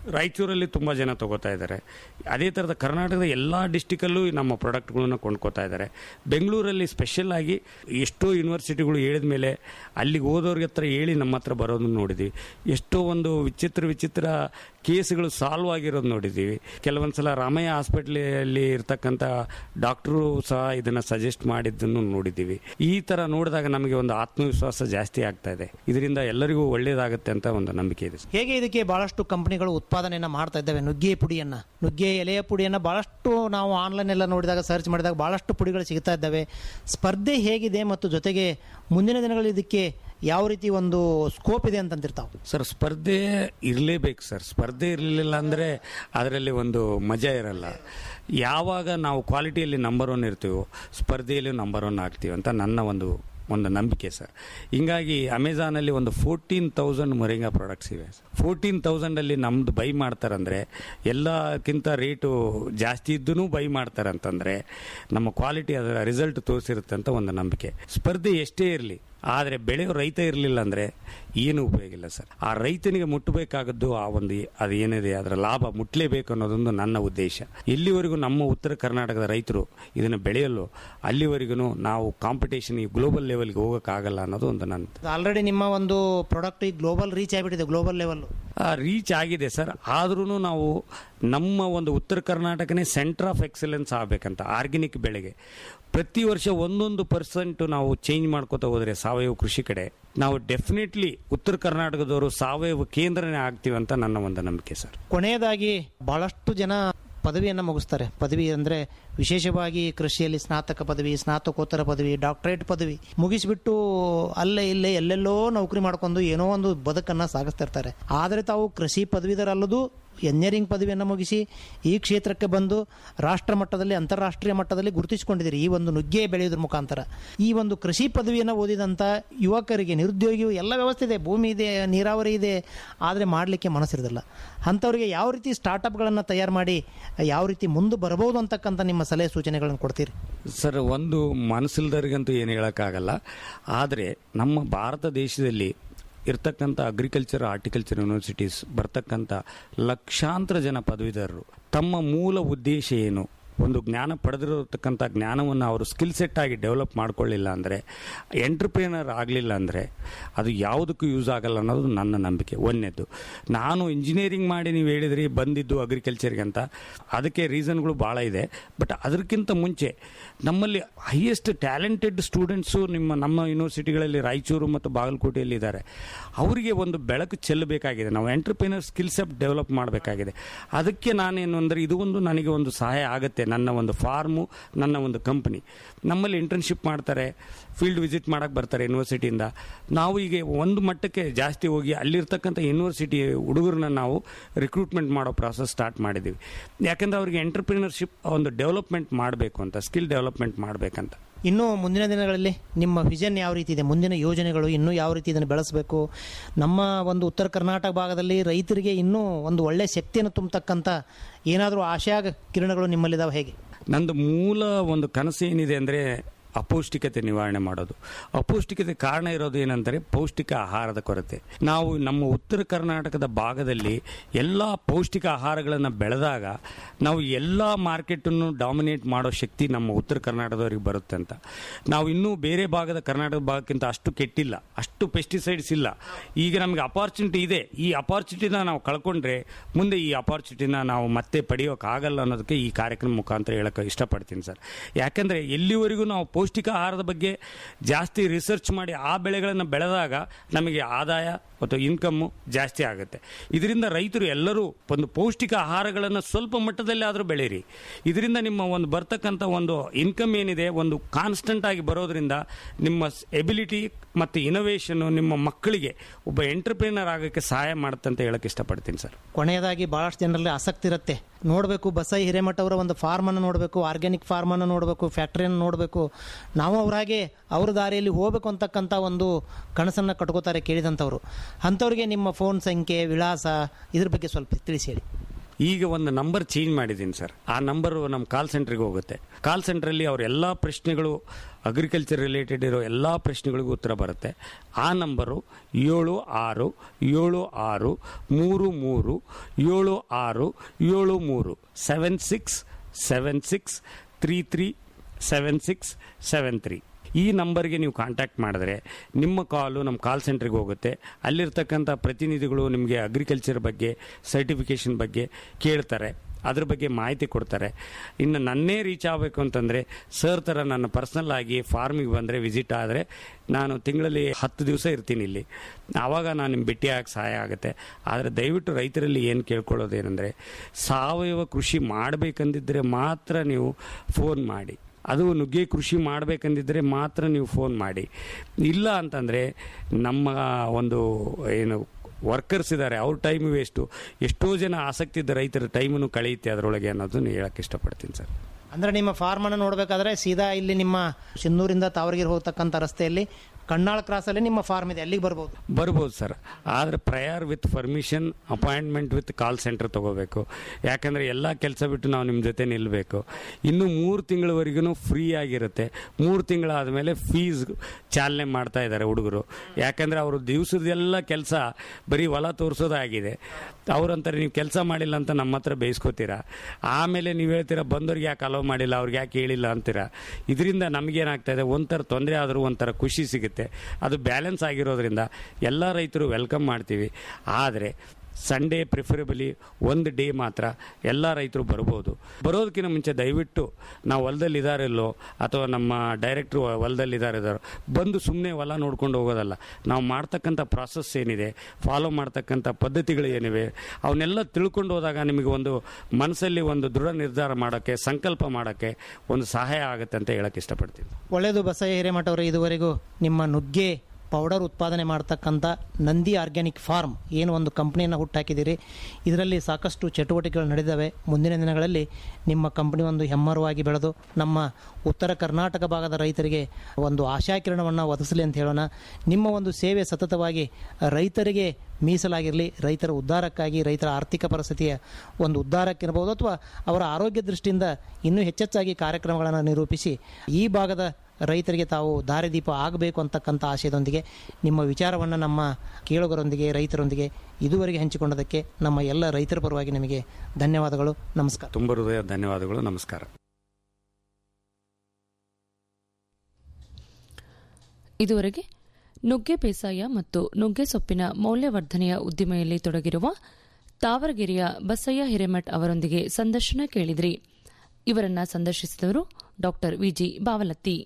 ರಾಯಚೂರಲ್ಲಿ ತುಂಬ ಜನ ತಗೋತಾ ಇದ್ದಾರೆ ಅದೇ ಥರದ ಕರ್ನಾಟಕದ ಎಲ್ಲ ಡಿಸ್ಟಿಕಲ್ಲೂ ನಮ್ಮ ಪ್ರಾಡಕ್ಟ್ಗಳನ್ನ ಕೊಂಡ್ಕೋತಾ ಇದ್ದಾರೆ ಬೆಂಗಳೂರಲ್ಲಿ ಸ್ಪೆಷಲ್ ಆಗಿ ಎಷ್ಟೋ ಯೂನಿವರ್ಸಿಟಿಗಳು ಹೇಳಿದ ಮೇಲೆ ಅಲ್ಲಿಗೆ ಹೋದವ್ರಿಗೆ ಹತ್ರ ಹೇಳಿ ನಮ್ಮ ಹತ್ರ ಬರೋದನ್ನ ನೋಡಿದ್ವಿ ಎಷ್ಟೋ ಒಂದು ವಿಚಿತ್ರ ವಿಚಿತ್ರ ಕೇಸ್ಗಳು ಸಾಲ್ವ್ ಆಗಿರೋದು ನೋಡಿದ್ದೀವಿ ಕೆಲವೊಂದು ಸಲ ರಾಮಯ್ಯ ಹಾಸ್ಪಿಟ್ಲಲ್ಲಿ ಇರ್ತಕ್ಕಂಥ ಡಾಕ್ಟ್ರು ಸಹ ಇದನ್ನು ಸಜೆಸ್ಟ್ ಮಾಡಿದ್ದನ್ನು ನೋಡಿದ್ದೀವಿ ಈ ಥರ ನೋಡಿದಾಗ ನಮಗೆ ಒಂದು ಆತ್ಮವಿಶ್ವಾಸ ಜಾಸ್ತಿ ಆಗ್ತಾ ಇದೆ ಇದರಿಂದ ಎಲ್ಲರಿಗೂ ಒಳ್ಳೆಯದಾಗುತ್ತೆ ಅಂತ ಒಂದು ನಂಬಿಕೆ ಇದೆ ಹೇಗೆ ಇದಕ್ಕೆ ಬಹಳಷ್ಟು ಕಂಪನಿಗಳು ಉತ್ಪಾದನೆಯನ್ನ ಮಾಡ್ತಾ ಇದ್ದಾವೆ ನುಗ್ಗೆ ಪುಡಿಯನ್ನ ನುಗ್ಗೆ ಎಲೆಯ ಪುಡಿಯನ್ನ ಬಹಳಷ್ಟು ನಾವು ಆನ್ಲೈನ್ ಎಲ್ಲ ನೋಡಿದಾಗ ಸರ್ಚ್ ಮಾಡಿದಾಗ ಬಹಳಷ್ಟು ಪುಡಿಗಳು ಸಿಗ್ತಾ ಇದ್ದಾವೆ ಸ್ಪರ್ಧೆ ಹೇಗಿದೆ ಮತ್ತು ಜೊತೆಗೆ ಮುಂದಿನ ದಿನಗಳಲ್ಲಿ ಇದಕ್ಕೆ ಯಾವ ರೀತಿ ಒಂದು ಸ್ಕೋಪ್ ಇದೆ ಅಂತಂತಿರ್ತಾವೆ ಸರ್ ಸ್ಪರ್ಧೆ ಇರಲೇಬೇಕು ಸರ್ ಸ್ಪರ್ಧೆ ಇರಲಿಲ್ಲ ಅಂದರೆ ಅದರಲ್ಲಿ ಒಂದು ಮಜಾ ಇರಲ್ಲ ಯಾವಾಗ ನಾವು ಕ್ವಾಲಿಟಿಯಲ್ಲಿ ನಂಬರ್ ಒನ್ ಇರ್ತೀವೋ ಸ್ಪರ್ಧೆಯಲ್ಲಿ ನಂಬರ್ ಒನ್ ಆಗ್ತೀವಿ ಅಂತ ನನ್ನ ಒಂದು ಒಂದು ನಂಬಿಕೆ ಸರ್ ಹಿಂಗಾಗಿ ಅಮೆಝಾನಲ್ಲಿ ಒಂದು ಫೋರ್ಟೀನ್ ತೌಸಂಡ್ ಮೊರಿಂಗಾ ಪ್ರಾಡಕ್ಟ್ಸ್ ಇವೆ ಫೋರ್ಟೀನ್ ತೌಸಂಡಲ್ಲಿ ನಮ್ದು ಬೈ ಮಾಡ್ತಾರಂದ್ರೆ ಎಲ್ಲಕ್ಕಿಂತ ರೇಟು ಜಾಸ್ತಿ ಇದ್ದೂ ಬೈ ಮಾಡ್ತಾರಂತಂದ್ರೆ ನಮ್ಮ ಕ್ವಾಲಿಟಿ ಅದರ ರಿಸಲ್ಟ್ ತೋರಿಸಿರುತ್ತೆ ಅಂತ ಒಂದು ನಂಬಿಕೆ ಸ್ಪರ್ಧೆ ಎಷ್ಟೇ ಇರಲಿ ಆದರೆ ಬೆಳೆಯೋ ರೈತ ಇರಲಿಲ್ಲ ಅಂದರೆ ಏನು ಉಪಯೋಗ ಇಲ್ಲ ಸರ್ ಆ ರೈತನಿಗೆ ಮುಟ್ಟಬೇಕಾಗದ್ದು ಆ ಒಂದು ಅದು ಏನಿದೆ ಅದರ ಲಾಭ ಮುಟ್ಲೇಬೇಕು ಅನ್ನೋದೊಂದು ನನ್ನ ಉದ್ದೇಶ ಎಲ್ಲಿವರೆಗೂ ನಮ್ಮ ಉತ್ತರ ಕರ್ನಾಟಕದ ರೈತರು ಇದನ್ನು ಬೆಳೆಯಲು ಅಲ್ಲಿವರೆಗೂ ನಾವು ಕಾಂಪಿಟೇಷನ್ ಈ ಗ್ಲೋಬಲ್ ಲೆವೆಲ್ಗೆ ಹೋಗೋಕ್ಕಾಗಲ್ಲ ಅನ್ನೋದು ಒಂದು ನನ್ನ ಆಲ್ರೆಡಿ ನಿಮ್ಮ ಒಂದು ಪ್ರಾಡಕ್ಟ್ ಈ ಗ್ಲೋಬಲ್ ರೀಚ್ ಆಗಿಬಿಟ್ಟಿದೆ ಗ್ಲೋಬಲ್ ಲೆವೆಲ್ ರೀಚ್ ಆಗಿದೆ ಸರ್ ಆದ್ರೂ ನಾವು ನಮ್ಮ ಒಂದು ಉತ್ತರ ಕರ್ನಾಟಕನೇ ಸೆಂಟರ್ ಆಫ್ ಎಕ್ಸಲೆನ್ಸ್ ಆಗಬೇಕಂತ ಆರ್ಗ್ಯಾನಿಕ್ ಬೆಳೆಗೆ ಪ್ರತಿ ವರ್ಷ ಒಂದೊಂದು ಪರ್ಸೆಂಟ್ ನಾವು ಚೇಂಜ್ ಮಾಡ್ಕೋತಾ ಹೋದರೆ ಸಾವಯವ ಕೃಷಿ ಕಡೆ ನಾವು ಡೆಫಿನೆಟ್ಲಿ ಉತ್ತರ ಕರ್ನಾಟಕದವರು ಸಾವಯವ ಕೇಂದ್ರನೇ ಆಗ್ತೀವಿ ಅಂತ ನನ್ನ ಒಂದು ನಂಬಿಕೆ ಸರ್ ಕೊನೆಯದಾಗಿ ಬಹಳಷ್ಟು ಜನ ಪದವಿಯನ್ನು ಮುಗಿಸ್ತಾರೆ ಪದವಿ ಅಂದರೆ ವಿಶೇಷವಾಗಿ ಕೃಷಿಯಲ್ಲಿ ಸ್ನಾತಕ ಪದವಿ ಸ್ನಾತಕೋತ್ತರ ಪದವಿ ಡಾಕ್ಟರೇಟ್ ಪದವಿ ಮುಗಿಸಿಬಿಟ್ಟು ಅಲ್ಲೇ ಇಲ್ಲೇ ಎಲ್ಲೆಲ್ಲೋ ನೌಕರಿ ಮಾಡ್ಕೊಂಡು ಏನೋ ಒಂದು ಬದುಕನ್ನು ಸಾಗಿಸ್ತಾ ಇರ್ತಾರೆ ಆದರೆ ತಾವು ಕೃಷಿ ಪದವೀಧರಲ್ಲದು ಎಂಜಿನಿಯರಿಂಗ್ ಪದವಿಯನ್ನು ಮುಗಿಸಿ ಈ ಕ್ಷೇತ್ರಕ್ಕೆ ಬಂದು ರಾಷ್ಟ್ರ ಮಟ್ಟದಲ್ಲಿ ಅಂತಾರಾಷ್ಟ್ರೀಯ ಮಟ್ಟದಲ್ಲಿ ಗುರುತಿಸಿಕೊಂಡಿದ್ದೀರಿ ಈ ಒಂದು ನುಗ್ಗೆ ಬೆಳೆಯೋದ್ರ ಮುಖಾಂತರ ಈ ಒಂದು ಕೃಷಿ ಪದವಿಯನ್ನು ಓದಿದಂಥ ಯುವಕರಿಗೆ ನಿರುದ್ಯೋಗಿಯು ಎಲ್ಲ ವ್ಯವಸ್ಥೆ ಇದೆ ಭೂಮಿ ಇದೆ ನೀರಾವರಿ ಇದೆ ಆದರೆ ಮಾಡಲಿಕ್ಕೆ ಮನಸ್ಸಿರೋದಿಲ್ಲ ಅಂಥವ್ರಿಗೆ ಯಾವ ರೀತಿ ಸ್ಟಾರ್ಟಪ್ಗಳನ್ನು ತಯಾರು ಮಾಡಿ ಯಾವ ರೀತಿ ಮುಂದೆ ಬರಬಹುದು ಅಂತಕ್ಕಂಥ ನಿಮ್ಮ ಸಲಹೆ ಸೂಚನೆಗಳನ್ನು ಕೊಡ್ತೀರಿ ಸರ್ ಒಂದು ಮನಸ್ಸಿಲ್ದವ್ರಿಗಂತೂ ಏನು ಹೇಳೋಕ್ಕಾಗಲ್ಲ ಆದರೆ ನಮ್ಮ ಭಾರತ ದೇಶದಲ್ಲಿ ಇರ್ತಕ್ಕಂಥ ಅಗ್ರಿಕಲ್ಚರ್ ಆರ್ಟಿಕಲ್ಚರ್ ಯೂನಿವರ್ಸಿಟೀಸ್ ಬರ್ತಕ್ಕಂಥ ಲಕ್ಷಾಂತರ ಜನ ಪದವೀಧರರು ತಮ್ಮ ಮೂಲ ಉದ್ದೇಶ ಏನು ಒಂದು ಜ್ಞಾನ ಪಡೆದಿರತಕ್ಕಂಥ ಜ್ಞಾನವನ್ನು ಅವರು ಸ್ಕಿಲ್ ಸೆಟ್ ಆಗಿ ಡೆವಲಪ್ ಮಾಡ್ಕೊಳ್ಳಿಲ್ಲ ಅಂದರೆ ಎಂಟ್ರಪ್ರಿನರ್ ಆಗಲಿಲ್ಲ ಅಂದರೆ ಅದು ಯಾವುದಕ್ಕೂ ಯೂಸ್ ಆಗಲ್ಲ ಅನ್ನೋದು ನನ್ನ ನಂಬಿಕೆ ಒಂದನೇದು ನಾನು ಇಂಜಿನಿಯರಿಂಗ್ ಮಾಡಿ ನೀವು ಹೇಳಿದ್ರಿ ಬಂದಿದ್ದು ಅಗ್ರಿಕಲ್ಚರ್ಗೆ ಅಂತ ಅದಕ್ಕೆ ರೀಸನ್ಗಳು ಭಾಳ ಇದೆ ಬಟ್ ಅದಕ್ಕಿಂತ ಮುಂಚೆ ನಮ್ಮಲ್ಲಿ ಹೈಯೆಸ್ಟ್ ಟ್ಯಾಲೆಂಟೆಡ್ ಸ್ಟೂಡೆಂಟ್ಸು ನಿಮ್ಮ ನಮ್ಮ ಯೂನಿವರ್ಸಿಟಿಗಳಲ್ಲಿ ರಾಯಚೂರು ಮತ್ತು ಬಾಗಲಕೋಟೆಯಲ್ಲಿ ಇದ್ದಾರೆ ಅವರಿಗೆ ಒಂದು ಬೆಳಕು ಚೆಲ್ಲಬೇಕಾಗಿದೆ ನಾವು ಎಂಟರ್ಪ್ರಿನರ್ ಸ್ಕಿಲ್ ಸೆಟ್ ಡೆವಲಪ್ ಮಾಡಬೇಕಾಗಿದೆ ಅದಕ್ಕೆ ನಾನೇನು ಅಂದರೆ ಇದು ಒಂದು ನನಗೆ ಒಂದು ಸಹಾಯ ಆಗುತ್ತೆ ನನ್ನ ಒಂದು ಫಾರ್ಮು ನನ್ನ ಒಂದು ಕಂಪ್ನಿ ನಮ್ಮಲ್ಲಿ ಇಂಟರ್ನ್ಶಿಪ್ ಮಾಡ್ತಾರೆ ಫೀಲ್ಡ್ ವಿಸಿಟ್ ಮಾಡಕ್ಕೆ ಬರ್ತಾರೆ ಯೂನಿವರ್ಸಿಟಿಯಿಂದ ನಾವು ಈಗ ಒಂದು ಮಟ್ಟಕ್ಕೆ ಜಾಸ್ತಿ ಹೋಗಿ ಅಲ್ಲಿರ್ತಕ್ಕಂಥ ಯೂನಿವರ್ಸಿಟಿ ಹುಡುಗರನ್ನ ನಾವು ರಿಕ್ರೂಟ್ಮೆಂಟ್ ಮಾಡೋ ಪ್ರಾಸೆಸ್ ಸ್ಟಾರ್ಟ್ ಮಾಡಿದ್ದೀವಿ ಯಾಕಂದ್ರೆ ಅವರಿಗೆ ಎಂಟರ್ಪ್ರಿನರ್ಶಿಪ್ ಒಂದು ಡೆವಲಪ್ಮೆಂಟ್ ಮಾಡಬೇಕು ಅಂತ ಸ್ಕಿಲ್ ಡೆವಲಪ್ಮೆಂಟ್ ಮಾಡಬೇಕಂತ ಇನ್ನು ಮುಂದಿನ ದಿನಗಳಲ್ಲಿ ನಿಮ್ಮ ವಿಷನ್ ಯಾವ ರೀತಿ ಇದೆ ಮುಂದಿನ ಯೋಜನೆಗಳು ಇನ್ನೂ ಯಾವ ರೀತಿ ಇದನ್ನು ಬೆಳೆಸಬೇಕು ನಮ್ಮ ಒಂದು ಉತ್ತರ ಕರ್ನಾಟಕ ಭಾಗದಲ್ಲಿ ರೈತರಿಗೆ ಇನ್ನೂ ಒಂದು ಒಳ್ಳೆಯ ಶಕ್ತಿಯನ್ನು ತುಂಬತಕ್ಕಂಥ ಏನಾದರೂ ಆಶಾ ಕಿರಣಗಳು ನಿಮ್ಮಲ್ಲಿದ್ದಾವೆ ಹೇಗೆ ನಂದು ಮೂಲ ಒಂದು ಕನಸು ಏನಿದೆ ಅಂದರೆ ಅಪೌಷ್ಟಿಕತೆ ನಿವಾರಣೆ ಮಾಡೋದು ಅಪೌಷ್ಟಿಕತೆ ಕಾರಣ ಇರೋದು ಏನಂದರೆ ಪೌಷ್ಟಿಕ ಆಹಾರದ ಕೊರತೆ ನಾವು ನಮ್ಮ ಉತ್ತರ ಕರ್ನಾಟಕದ ಭಾಗದಲ್ಲಿ ಎಲ್ಲ ಪೌಷ್ಟಿಕ ಆಹಾರಗಳನ್ನು ಬೆಳೆದಾಗ ನಾವು ಎಲ್ಲ ಮಾರ್ಕೆಟನ್ನು ಡಾಮಿನೇಟ್ ಮಾಡೋ ಶಕ್ತಿ ನಮ್ಮ ಉತ್ತರ ಕರ್ನಾಟಕದವರಿಗೆ ಬರುತ್ತೆ ಅಂತ ನಾವು ಇನ್ನೂ ಬೇರೆ ಭಾಗದ ಕರ್ನಾಟಕ ಭಾಗಕ್ಕಿಂತ ಅಷ್ಟು ಕೆಟ್ಟಿಲ್ಲ ಅಷ್ಟು ಪೆಸ್ಟಿಸೈಡ್ಸ್ ಇಲ್ಲ ಈಗ ನಮಗೆ ಅಪಾರ್ಚುನಿಟಿ ಇದೆ ಈ ಅಪಾರ್ಚುನಿಟಿನ ನಾವು ಕಳ್ಕೊಂಡ್ರೆ ಮುಂದೆ ಈ ಅಪಾರ್ಚುನಿಟಿನ ನಾವು ಮತ್ತೆ ಪಡೆಯೋಕ್ಕಾಗಲ್ಲ ಅನ್ನೋದಕ್ಕೆ ಈ ಕಾರ್ಯಕ್ರಮ ಮುಖಾಂತರ ಹೇಳಕ್ಕೆ ಇಷ್ಟಪಡ್ತೀನಿ ಸರ್ ಯಾಕಂದರೆ ಎಲ್ಲಿವರೆಗೂ ನಾವು ಪೌಷ್ಟಿಕ ಆಹಾರದ ಬಗ್ಗೆ ಜಾಸ್ತಿ ರಿಸರ್ಚ್ ಮಾಡಿ ಆ ಬೆಳೆಗಳನ್ನು ಬೆಳೆದಾಗ ನಮಗೆ ಆದಾಯ ಮತ್ತು ಇನ್ಕಮ್ಮು ಜಾಸ್ತಿ ಆಗುತ್ತೆ ಇದರಿಂದ ರೈತರು ಎಲ್ಲರೂ ಒಂದು ಪೌಷ್ಟಿಕ ಆಹಾರಗಳನ್ನು ಸ್ವಲ್ಪ ಮಟ್ಟದಲ್ಲಿ ಆದರೂ ಬೆಳೀರಿ ಇದರಿಂದ ನಿಮ್ಮ ಒಂದು ಬರ್ತಕ್ಕಂಥ ಒಂದು ಇನ್ಕಮ್ ಏನಿದೆ ಒಂದು ಕಾನ್ಸ್ಟೆಂಟ್ ಆಗಿ ಬರೋದ್ರಿಂದ ನಿಮ್ಮ ಎಬಿಲಿಟಿ ಮತ್ತು ಇನೋವೇಷನ್ನು ನಿಮ್ಮ ಮಕ್ಕಳಿಗೆ ಒಬ್ಬ ಎಂಟರ್ಪ್ರಿನರ್ ಆಗೋಕ್ಕೆ ಸಹಾಯ ಮಾಡುತ್ತೆ ಅಂತ ಹೇಳಕ್ಕೆ ಇಷ್ಟಪಡ್ತೀನಿ ಸರ್ ಕೊನೆಯದಾಗಿ ಬಹಳಷ್ಟು ಜನರಲ್ಲಿ ಆಸಕ್ತಿ ಇರುತ್ತೆ ನೋಡಬೇಕು ಬಸೈ ಹಿರೇಮಠ ಅವರ ಒಂದು ಫಾರ್ಮನ್ನು ನೋಡಬೇಕು ಆರ್ಗ್ಯಾನಿಕ್ ಫಾರ್ಮನ್ನು ನೋಡಬೇಕು ಫ್ಯಾಕ್ಟ್ರಿಯನ್ನು ನೋಡಬೇಕು ನಾವು ಅವ್ರ ಹಾಗೆ ಅವ್ರ ದಾರಿಯಲ್ಲಿ ಹೋಗಬೇಕು ಅಂತಕ್ಕಂಥ ಒಂದು ಕನಸನ್ನು ಕಟ್ಕೋತಾರೆ ಕೇಳಿದಂಥವ್ರು ಅಂಥವ್ರಿಗೆ ನಿಮ್ಮ ಫೋನ್ ಸಂಖ್ಯೆ ವಿಳಾಸ ಇದ್ರ ಬಗ್ಗೆ ಸ್ವಲ್ಪ ತಿಳಿಸಿ ಹೇಳಿ ಈಗ ಒಂದು ನಂಬರ್ ಚೇಂಜ್ ಮಾಡಿದ್ದೀನಿ ಸರ್ ಆ ನಂಬರು ನಮ್ಮ ಕಾಲ್ ಸೆಂಟ್ರಿಗೆ ಹೋಗುತ್ತೆ ಕಾಲ್ ಸೆಂಟ್ರಲ್ಲಿ ಅವ್ರ ಎಲ್ಲ ಪ್ರಶ್ನೆಗಳು ಅಗ್ರಿಕಲ್ಚರ್ ರಿಲೇಟೆಡ್ ಇರೋ ಎಲ್ಲ ಪ್ರಶ್ನೆಗಳಿಗೂ ಉತ್ತರ ಬರುತ್ತೆ ಆ ನಂಬರು ಏಳು ಆರು ಏಳು ಆರು ಮೂರು ಮೂರು ಏಳು ಆರು ಏಳು ಮೂರು seven six seven six three three seven six seven three ಈ ನಂಬರ್ಗೆ ನೀವು ಕಾಂಟ್ಯಾಕ್ಟ್ ಮಾಡಿದ್ರೆ ನಿಮ್ಮ ಕಾಲು ನಮ್ಮ ಕಾಲ್ ಸೆಂಟ್ರಿಗೆ ಹೋಗುತ್ತೆ ಅಲ್ಲಿರ್ತಕ್ಕಂಥ ಪ್ರತಿನಿಧಿಗಳು ನಿಮಗೆ ಅಗ್ರಿಕಲ್ಚರ್ ಬಗ್ಗೆ ಸರ್ಟಿಫಿಕೇಷನ್ ಬಗ್ಗೆ ಕೇಳ್ತಾರೆ ಅದ್ರ ಬಗ್ಗೆ ಮಾಹಿತಿ ಕೊಡ್ತಾರೆ ಇನ್ನು ನನ್ನೇ ರೀಚ್ ಆಗಬೇಕು ಅಂತಂದರೆ ಸರ್ ಥರ ನನ್ನ ಪರ್ಸ್ನಲ್ ಆಗಿ ಫಾರ್ಮಿಗೆ ಬಂದರೆ ವಿಸಿಟ್ ಆದರೆ ನಾನು ತಿಂಗಳಲ್ಲಿ ಹತ್ತು ದಿವಸ ಇರ್ತೀನಿ ಇಲ್ಲಿ ಆವಾಗ ನಾನು ನಿಮ್ಮ ಭೇಟಿ ಆಗಕ್ಕೆ ಸಹಾಯ ಆಗುತ್ತೆ ಆದರೆ ದಯವಿಟ್ಟು ರೈತರಲ್ಲಿ ಏನು ಕೇಳ್ಕೊಳ್ಳೋದೇನೆಂದರೆ ಸಾವಯವ ಕೃಷಿ ಮಾಡಬೇಕಂದಿದ್ದರೆ ಮಾತ್ರ ನೀವು ಫೋನ್ ಮಾಡಿ ಅದು ನುಗ್ಗೆ ಕೃಷಿ ಮಾಡಬೇಕಂದಿದ್ದರೆ ಮಾತ್ರ ನೀವು ಫೋನ್ ಮಾಡಿ ಇಲ್ಲ ಅಂತಂದರೆ ನಮ್ಮ ಒಂದು ಏನು ವರ್ಕರ್ಸ್ ಇದ್ದಾರೆ ಅವ್ರ ಟೈಮ್ ವೇಸ್ಟು ಎಷ್ಟೋ ಜನ ಆಸಕ್ತಿ ಇದ್ದ ರೈತರ ಟೈಮನ್ನು ಕಳೆಯುತ್ತೆ ಅದರೊಳಗೆ ಅನ್ನೋದನ್ನು ಹೇಳಕ್ಕೆ ಇಷ್ಟಪಡ್ತೀನಿ ಸರ್ ಅಂದ್ರೆ ನಿಮ್ಮ ಫಾರ್ಮ್ ಅನ್ನು ನೋಡಬೇಕಾದ್ರೆ ಸೀದಾ ಇಲ್ಲಿ ನಿಮ್ಮ ಸಿನ್ನೂರಿಂದ ತಾವರಗಿರಿ ಹೋಗ್ತಕ್ಕಂಥ ರಸ್ತೆಯಲ್ಲಿ ಕಣ್ಣಾಳ ಕ್ರಾಸಲ್ಲಿ ನಿಮ್ಮ ಫಾರ್ಮ್ ಇದೆ ಅಲ್ಲಿಗೆ ಬರ್ಬೋದು ಬರ್ಬೋದು ಸರ್ ಆದರೆ prior with permission appointment with call centre ತಗೋಬೇಕು ಯಾಕಂದರೆ ಎಲ್ಲ ಕೆಲಸ ಬಿಟ್ಟು ನಾವು ನಿಮ್ಮ ಜೊತೆ ನಿಲ್ಲಬೇಕು ಇನ್ನು ಮೂರು ತಿಂಗಳವರೆಗೂ ಫ್ರೀ ಆಗಿರುತ್ತೆ ಮೂರು ತಿಂಗಳಾದ ಮೇಲೆ ಫೀಸ್ ಚಾಲನೆ ಮಾಡ್ತಾ ಇದ್ದಾರೆ ಹುಡುಗರು ಯಾಕಂದರೆ ಅವರು ದಿವಸದೆಲ್ಲ ಕೆಲಸ ಬರೀ ಹೊಲ ತೋರಿಸೋದಾಗಿದೆ ಅವ್ರಂತಾರೆ ನೀವು ಕೆಲಸ ಮಾಡಿಲ್ಲ ಅಂತ ನಮ್ಮ ಹತ್ರ ಬೇಯಿಸ್ಕೋತೀರಾ ಆಮೇಲೆ ನೀವು ಹೇಳ್ತೀರಾ ಬಂದವ್ರಿಗೆ ಯಾಕೆ ಅಲೋ ಮಾಡಿಲ್ಲ ಅವ್ರಿಗೆ ಯಾಕೆ ಹೇಳಿಲ್ಲ ಅಂತೀರಾ ಇದರಿಂದ ನಮಗೇನಾಗ್ತಾ ಇದೆ ಒಂಥರ ತೊಂದರೆ ಆದರೂ ಒಂಥರ ಖುಷಿ ಸಿಗುತ್ತೆ ಅದು ಬ್ಯಾಲೆನ್ಸ್ ಆಗಿರೋದ್ರಿಂದ ಎಲ್ಲ ರೈತರು ವೆಲ್ಕಮ್ ಮಾಡ್ತೀವಿ ಆದರೆ ಸಂಡೇ ಪ್ರಿಫರಬಲಿ ಒಂದು ಡೇ ಮಾತ್ರ ಎಲ್ಲ ರೈತರು ಬರ್ಬೋದು ಬರೋದಕ್ಕಿಂತ ಮುಂಚೆ ದಯವಿಟ್ಟು ನಾವು ಹೊಲದಲ್ಲಿ ಇದ್ದಾರಿಲ್ಲೋ ಅಥವಾ ನಮ್ಮ ಡೈರೆಕ್ಟ್ರು ಹೊಲದಲ್ಲಿ ಇದ್ದಾರೋ ಬಂದು ಸುಮ್ಮನೆ ಹೊಲ ನೋಡ್ಕೊಂಡು ಹೋಗೋದಲ್ಲ ನಾವು ಮಾಡ್ತಕ್ಕಂಥ ಪ್ರಾಸೆಸ್ ಏನಿದೆ ಫಾಲೋ ಮಾಡ್ತಕ್ಕಂಥ ಪದ್ಧತಿಗಳು ಏನಿವೆ ಅವನ್ನೆಲ್ಲ ತಿಳ್ಕೊಂಡು ಹೋದಾಗ ನಿಮಗೆ ಒಂದು ಮನಸ್ಸಲ್ಲಿ ಒಂದು ದೃಢ ನಿರ್ಧಾರ ಮಾಡೋಕ್ಕೆ ಸಂಕಲ್ಪ ಮಾಡೋಕ್ಕೆ ಒಂದು ಸಹಾಯ ಆಗುತ್ತೆ ಅಂತ ಹೇಳಕ್ಕೆ ಇಷ್ಟಪಡ್ತೀನಿ ಒಳ್ಳೆಯದು ಬಸಯ್ಯ ಹಿರೇಮಠ ಅವರು ಇದುವರೆಗೂ ನಿಮ್ಮ ನುಗ್ಗೆ ಪೌಡರ್ ಉತ್ಪಾದನೆ ಮಾಡ್ತಕ್ಕಂಥ ನಂದಿ ಆರ್ಗ್ಯಾನಿಕ್ ಫಾರ್ಮ್ ಏನು ಒಂದು ಕಂಪ್ನಿಯನ್ನು ಹುಟ್ಟಾಕಿದ್ದೀರಿ ಇದರಲ್ಲಿ ಸಾಕಷ್ಟು ಚಟುವಟಿಕೆಗಳು ನಡೆದಿದ್ದಾವೆ ಮುಂದಿನ ದಿನಗಳಲ್ಲಿ ನಿಮ್ಮ ಕಂಪನಿ ಒಂದು ಹೆಮ್ಮರವಾಗಿ ಬೆಳೆದು ನಮ್ಮ ಉತ್ತರ ಕರ್ನಾಟಕ ಭಾಗದ ರೈತರಿಗೆ ಒಂದು ಆಶಾಕಿರಣವನ್ನು ಒದಗಿಸಲಿ ಅಂತ ಹೇಳೋಣ ನಿಮ್ಮ ಒಂದು ಸೇವೆ ಸತತವಾಗಿ ರೈತರಿಗೆ ಮೀಸಲಾಗಿರಲಿ ರೈತರ ಉದ್ಧಾರಕ್ಕಾಗಿ ರೈತರ ಆರ್ಥಿಕ ಪರಿಸ್ಥಿತಿಯ ಒಂದು ಉದ್ಧಾರಕ್ಕಿರಬಹುದು ಅಥವಾ ಅವರ ಆರೋಗ್ಯ ದೃಷ್ಟಿಯಿಂದ ಇನ್ನೂ ಹೆಚ್ಚೆಚ್ಚಾಗಿ ಕಾರ್ಯಕ್ರಮಗಳನ್ನು ನಿರೂಪಿಸಿ ಈ ಭಾಗದ ರೈತರಿಗೆ ತಾವು ದಾರಿದೀಪ ಆಗಬೇಕು ಅಂತಕ್ಕಂಥ ಆಶಯದೊಂದಿಗೆ ನಿಮ್ಮ ವಿಚಾರವನ್ನು ನಮ್ಮ ಕೇಳುಗರೊಂದಿಗೆ ರೈತರೊಂದಿಗೆ ಇದುವರೆಗೆ ಹಂಚಿಕೊಂಡದಕ್ಕೆ ನಮ್ಮ ಎಲ್ಲ ರೈತರ ಪರವಾಗಿ ನಿಮಗೆ ಧನ್ಯವಾದಗಳು ನಮಸ್ಕಾರ ತುಂಬ ಹೃದಯ ಧನ್ಯವಾದಗಳು ನಮಸ್ಕಾರ ಇದುವರೆಗೆ ನುಗ್ಗೆ ಬೇಸಾಯ ಮತ್ತು ನುಗ್ಗೆ ಸೊಪ್ಪಿನ ಮೌಲ್ಯವರ್ಧನೆಯ ಉದ್ದಿಮೆಯಲ್ಲಿ ತೊಡಗಿರುವ ತಾವರಗೆರೆಯ ಬಸಯ್ಯ ಹಿರೇಮಠ್ ಅವರೊಂದಿಗೆ ಸಂದರ್ಶನ ಕೇಳಿದ್ರಿ ಇವರನ್ನ ಸಂದರ್ಶಿಸಿದವರು ಡಾ ವಿಜಿ ಬಾವಲತ್ತಿ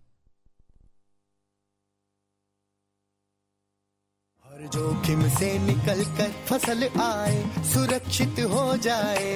हर जोखिम से निकल कर फसल आए सुरक्षित हो जाए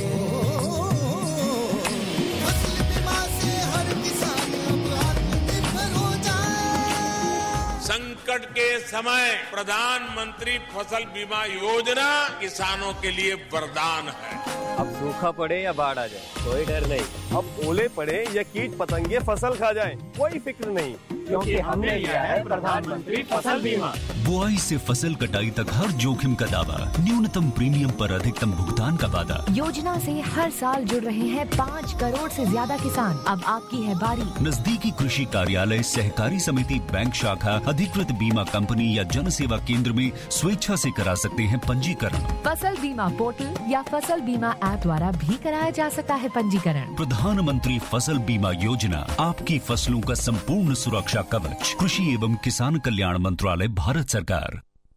फसल बीमा से हर किसान अब आत्मनिर्भर हो जाए संकट के समय प्रधानमंत्री फसल बीमा योजना किसानों के लिए वरदान है अब सूखा पड़े या बाढ़ आ जाए कोई डर नहीं अब ओले पड़े या कीट पतंगे फसल खा जाए कोई फिक्र नहीं क्योंकि हमने लिया है प्रधानमंत्री फसल बीमा बुआई से फसल कटाई तक हर जोखिम का दावा न्यूनतम प्रीमियम पर अधिकतम भुगतान का वादा योजना से हर साल जुड़ रहे हैं पाँच करोड़ से ज्यादा किसान अब आपकी है बारी नजदीकी कृषि कार्यालय सहकारी समिति बैंक शाखा अधिकृत बीमा कंपनी या जन सेवा केंद्र में स्वेच्छा से करा सकते हैं पंजीकरण फसल बीमा पोर्टल या फसल बीमा ऐप द्वारा भी कराया जा सकता है पंजीकरण प्रधानमंत्री फसल बीमा योजना आपकी फसलों का संपूर्ण सुरक्षा कवच कृषि एवं किसान कल्याण मंत्रालय भारत सरकार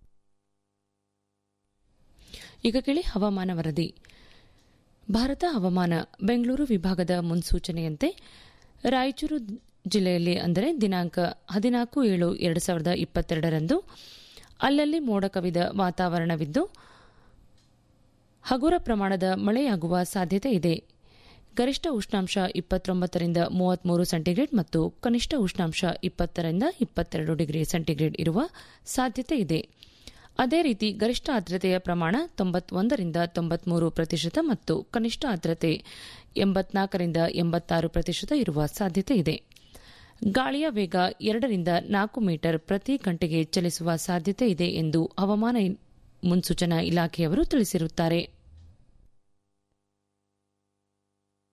ಈಗ ಕೇಳಿ ಹವಾಮಾನ ವರದಿ ಭಾರತ ಹವಾಮಾನ ಬೆಂಗಳೂರು ವಿಭಾಗದ ಮುನ್ಸೂಚನೆಯಂತೆ ರಾಯಚೂರು ಜಿಲ್ಲೆಯಲ್ಲಿ ಅಂದರೆ ದಿನಾಂಕ ಹದಿನಾಲ್ಕು ಏಳು ಎರಡು ಸಾವಿರದ ಇಪ್ಪತ್ತೆರಡರಂದು ಅಲ್ಲಲ್ಲಿ ಮೋಡ ಕವಿದ ವಾತಾವರಣವಿದ್ದು ಹಗುರ ಪ್ರಮಾಣದ ಮಳೆಯಾಗುವ ಸಾಧ್ಯತೆ ಇದೆ ಗರಿಷ್ಠ ಉಷ್ಣಾಂಶ ಇಪ್ಪತ್ತೊಂಬತ್ತರಿಂದ ಮೂವತ್ಮೂರು ಸೆಂಟಿಗ್ರೇಡ್ ಮತ್ತು ಕನಿಷ್ಠ ಉಷ್ಣಾಂಶ ಇಪ್ಪತ್ತರಿಂದ ಇಪ್ಪತ್ತೆರಡು ಡಿಗ್ರಿ ಸೆಂಟಿಗ್ರೇಡ್ ಇರುವ ಸಾಧ್ಯತೆ ಇದೆ ಅದೇ ರೀತಿ ಗರಿಷ್ಠ ಆರ್ದ್ರತೆಯ ಪ್ರಮಾಣ ತೊಂಬತ್ತೊಂದರಿಂದ ತೊಂಬತ್ಮೂರು ಪ್ರತಿಶತ ಮತ್ತು ಕನಿಷ್ಠ ಆರ್ದ್ರತೆ ಎಂಬತ್ನಾಲ್ಕರಿಂದ ಎಂಬತ್ತಾರು ಪ್ರತಿಶತ ಇರುವ ಸಾಧ್ಯತೆ ಇದೆ ಗಾಳಿಯ ವೇಗ ಎರಡರಿಂದ ನಾಲ್ಕು ಮೀಟರ್ ಪ್ರತಿ ಗಂಟೆಗೆ ಚಲಿಸುವ ಸಾಧ್ಯತೆ ಇದೆ ಎಂದು ಹವಾಮಾನ ಮುನ್ಸೂಚನಾ ಇಲಾಖೆಯವರು ತಿಳಿಸಿರುತ್ತಾರೆ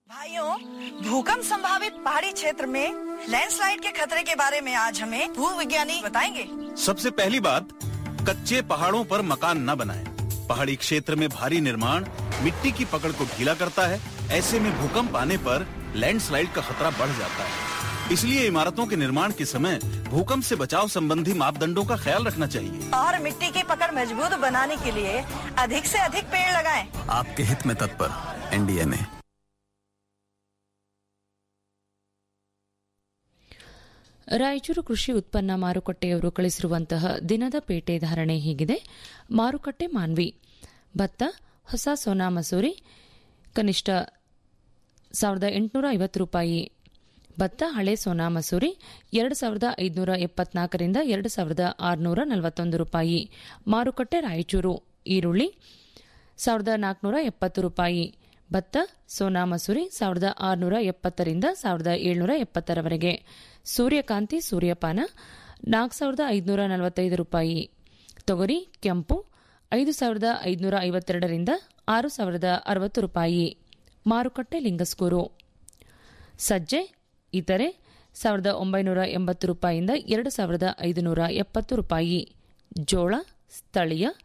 भाइयों भूकंप संभावित पहाड़ी क्षेत्र में लैंडस्लाइड के खतरे के बारे में आज हमें भू विज्ञानी बताएंगे सबसे पहली बात कच्चे पहाड़ों पर मकान न बनाएं। पहाड़ी क्षेत्र में भारी निर्माण मिट्टी की पकड़ को ढीला करता है ऐसे में भूकंप आने पर लैंडस्लाइड का खतरा बढ़ जाता है इसलिए इमारतों के निर्माण के समय भूकंप से बचाव संबंधी मापदंडों का ख्याल रखना चाहिए और मिट्टी की पकड़ मजबूत बनाने के लिए अधिक से अधिक पेड़ लगाएं। आपके हित में तत्पर एनडीएमए ರಾಯಚೂರು ಕೃಷಿ ಉತ್ಪನ್ನ ಮಾರುಕಟ್ಟೆಯವರು ಕಳಿಸಿರುವಂತಹ ದಿನದ ಪೇಟೆ ಧಾರಣೆ ಹೀಗಿದೆ ಮಾರುಕಟ್ಟೆ ಮಾನ್ವಿ ಭತ್ತ ಹೊಸ ಸೋನಾ ಮಸೂರಿ ಕನಿಷ್ಠ ಸಾವಿರದ ಎಂಟುನೂರ ಐವತ್ತು ರೂಪಾಯಿ ಭತ್ತ ಹಳೆ ಸೋನಾ ಮಸೂರಿ ಎರಡು ಸಾವಿರದ ಐದುನೂರ ಎಪ್ಪತ್ನಾಲ್ಕರಿಂದ ಎರಡು ಸಾವಿರದ ಆರುನೂರ ನಲವತ್ತೊಂದು ರೂಪಾಯಿ ಮಾರುಕಟ್ಟೆ ರಾಯಚೂರು ಈರುಳ್ಳಿ ಸಾವಿರದ ನಾಲ್ಕುನೂರ ಎಪ್ಪತ್ತು ರೂಪಾಯಿ ಭತ್ತ ಸೋನಾ ಮಸೂರಿ ಸಾವಿರದ ಆರುನೂರ ಎಪ್ಪತ್ತರಿಂದ ಸಾವಿರದ ಏಳ್ನೂರ ಎಪ್ಪತ್ತರವರೆಗೆ ಸೂರ್ಯಕಾಂತಿ ಸೂರ್ಯಪಾನ ನಾಲ್ಕು ಸಾವಿರದ ಐದುನೂರ ನಲವತ್ತೈದು ರೂಪಾಯಿ ತೊಗರಿ ಕೆಂಪು ಐದು ಸಾವಿರದ ಐದುನೂರ ಐವತ್ತೆರಡರಿಂದ ಆರು ಸಾವಿರದ ಅರವತ್ತು ರೂಪಾಯಿ ಮಾರುಕಟ್ಟೆ ಲಿಂಗಸ್ಕೂರು ಸಜ್ಜೆ ಇತರೆ ಸಾವಿರದ ಒಂಬೈನೂರ ಎಂಬತ್ತು ರೂಪಾಯಿಯಿಂದ ಎರಡು ಸಾವಿರದ ಐದುನೂರ ಎಪ್ಪತ್ತು ರೂಪಾಯಿ ಜೋಳ ಸ್ಥಳೀಯ